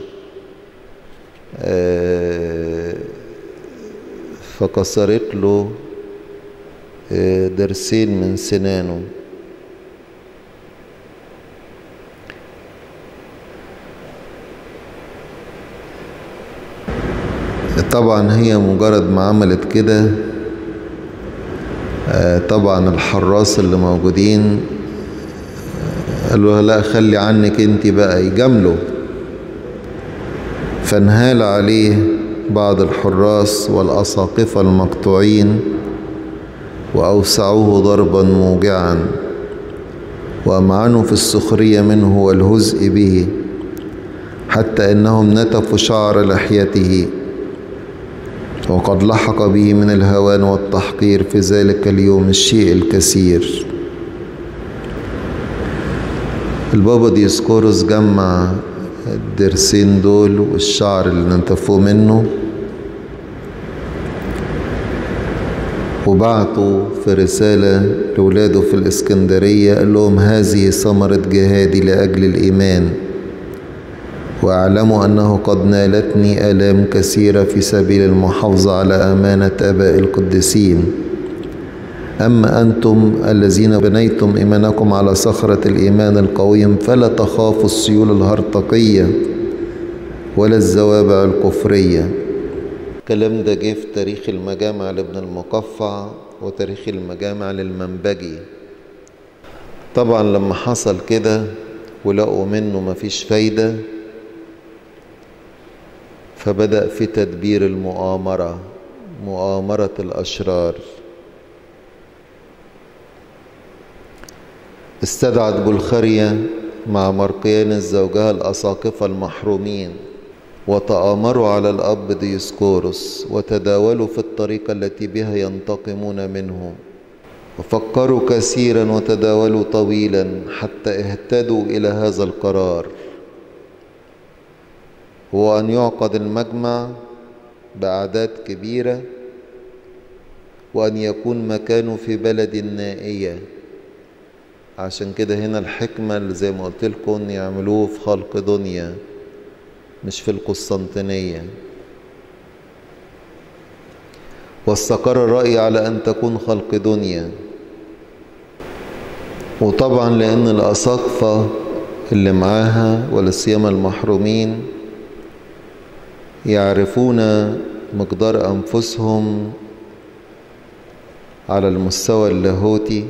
Speaker 1: فكسرت له درسين من سنانه طبعا هي مجرد ما عملت كده طبعا الحراس اللي موجودين قالوا لا خلي عنك انت بقى يجاملوا فانهال عليه بعض الحراس والأساقفة المقطوعين وأوسعوه ضربا موجعا وأمعنوا في السخرية منه والهزء به حتى إنهم نتفوا شعر لحيته وقد لحق به من الهوان والتحقير في ذلك اليوم الشيء الكثير البابا ديسكورس جمع الدرسين دول والشعر اللي نتفوه منه وبعته في رسالة لولاده في الإسكندرية قال لهم هذه ثمرة جهادي لأجل الإيمان واعلموا أنه قد نالتني آلام كثيرة في سبيل المحافظة على أمانة آباء القديسين أما أنتم الذين بنيتم إيمانكم على صخرة الإيمان القويم فلا تخافوا السيول الهرطقية ولا الزوابع الكفرية الكلام ده جه في تاريخ المجامع لابن المقفع وتاريخ المجامع للمنبجي طبعا لما حصل كده ولقوا منه مفيش فايدة فبدأ في تدبير المؤامرة مؤامرة الأشرار استدعت بلخرية مع مرقيان الزوجها الأساقفة المحرومين وتآمروا على الأب ديسكورس وتداولوا في الطريقة التي بها ينتقمون منه وفكروا كثيرا وتداولوا طويلا حتى اهتدوا إلى هذا القرار هو أن يعقد المجمع بأعداد كبيرة وأن يكون مكانه في بلد نائية عشان كده هنا الحكمة اللي زي ما قلت لكم يعملوه في خلق دنيا مش في القسطنطينية واستقر الرأي على أن تكون خلق دنيا وطبعا لأن الأساقفة اللي معاها ولا سيما المحرومين يعرفون مقدار أنفسهم على المستوى اللاهوتي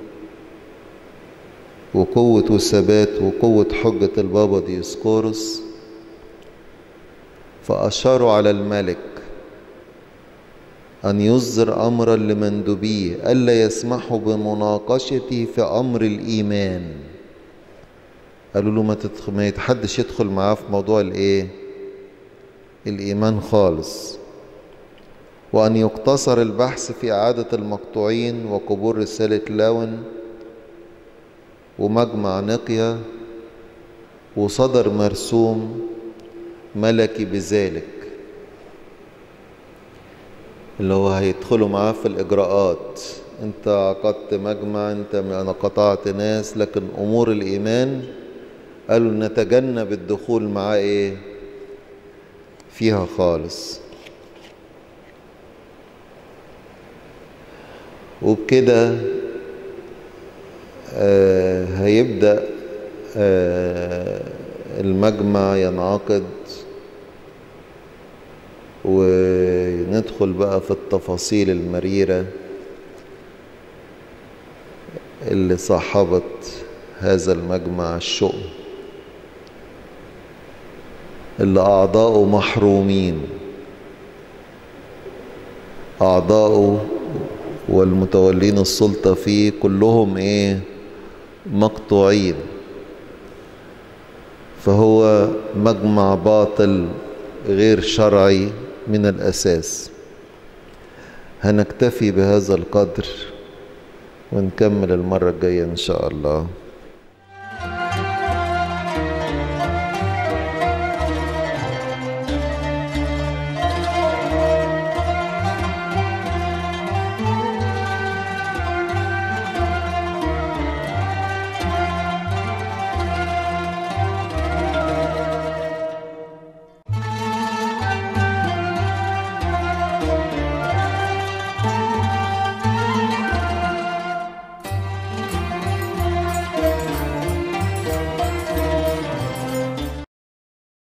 Speaker 1: وقوة وثبات وقوة حجة البابا ديسكورس فأشاروا على الملك أن يصدر أمرا لمندوبيه ألا يسمحوا بمناقشته في أمر الإيمان قالوا له ما, تدخل ما يتحدش يدخل معاه في موضوع الإيه الإيمان خالص وأن يقتصر البحث في إعادة المقطوعين وقبول رسالة لاون ومجمع نقية وصدر مرسوم ملكي بذلك اللي هو هيدخلوا معاه في الإجراءات انت عقدت مجمع انت انا قطعت ناس لكن امور الايمان قالوا نتجنب الدخول معاه ايه فيها خالص وبكده آه هيبدأ آه المجمع ينعقد وندخل بقى في التفاصيل المريرة اللي صاحبت هذا المجمع الشؤم اللي أعضاؤه محرومين أعضاؤه والمتولين السلطة فيه كلهم إيه مقطوعين فهو مجمع باطل غير شرعي من الأساس هنكتفي بهذا القدر ونكمل المرة الجاية إن شاء الله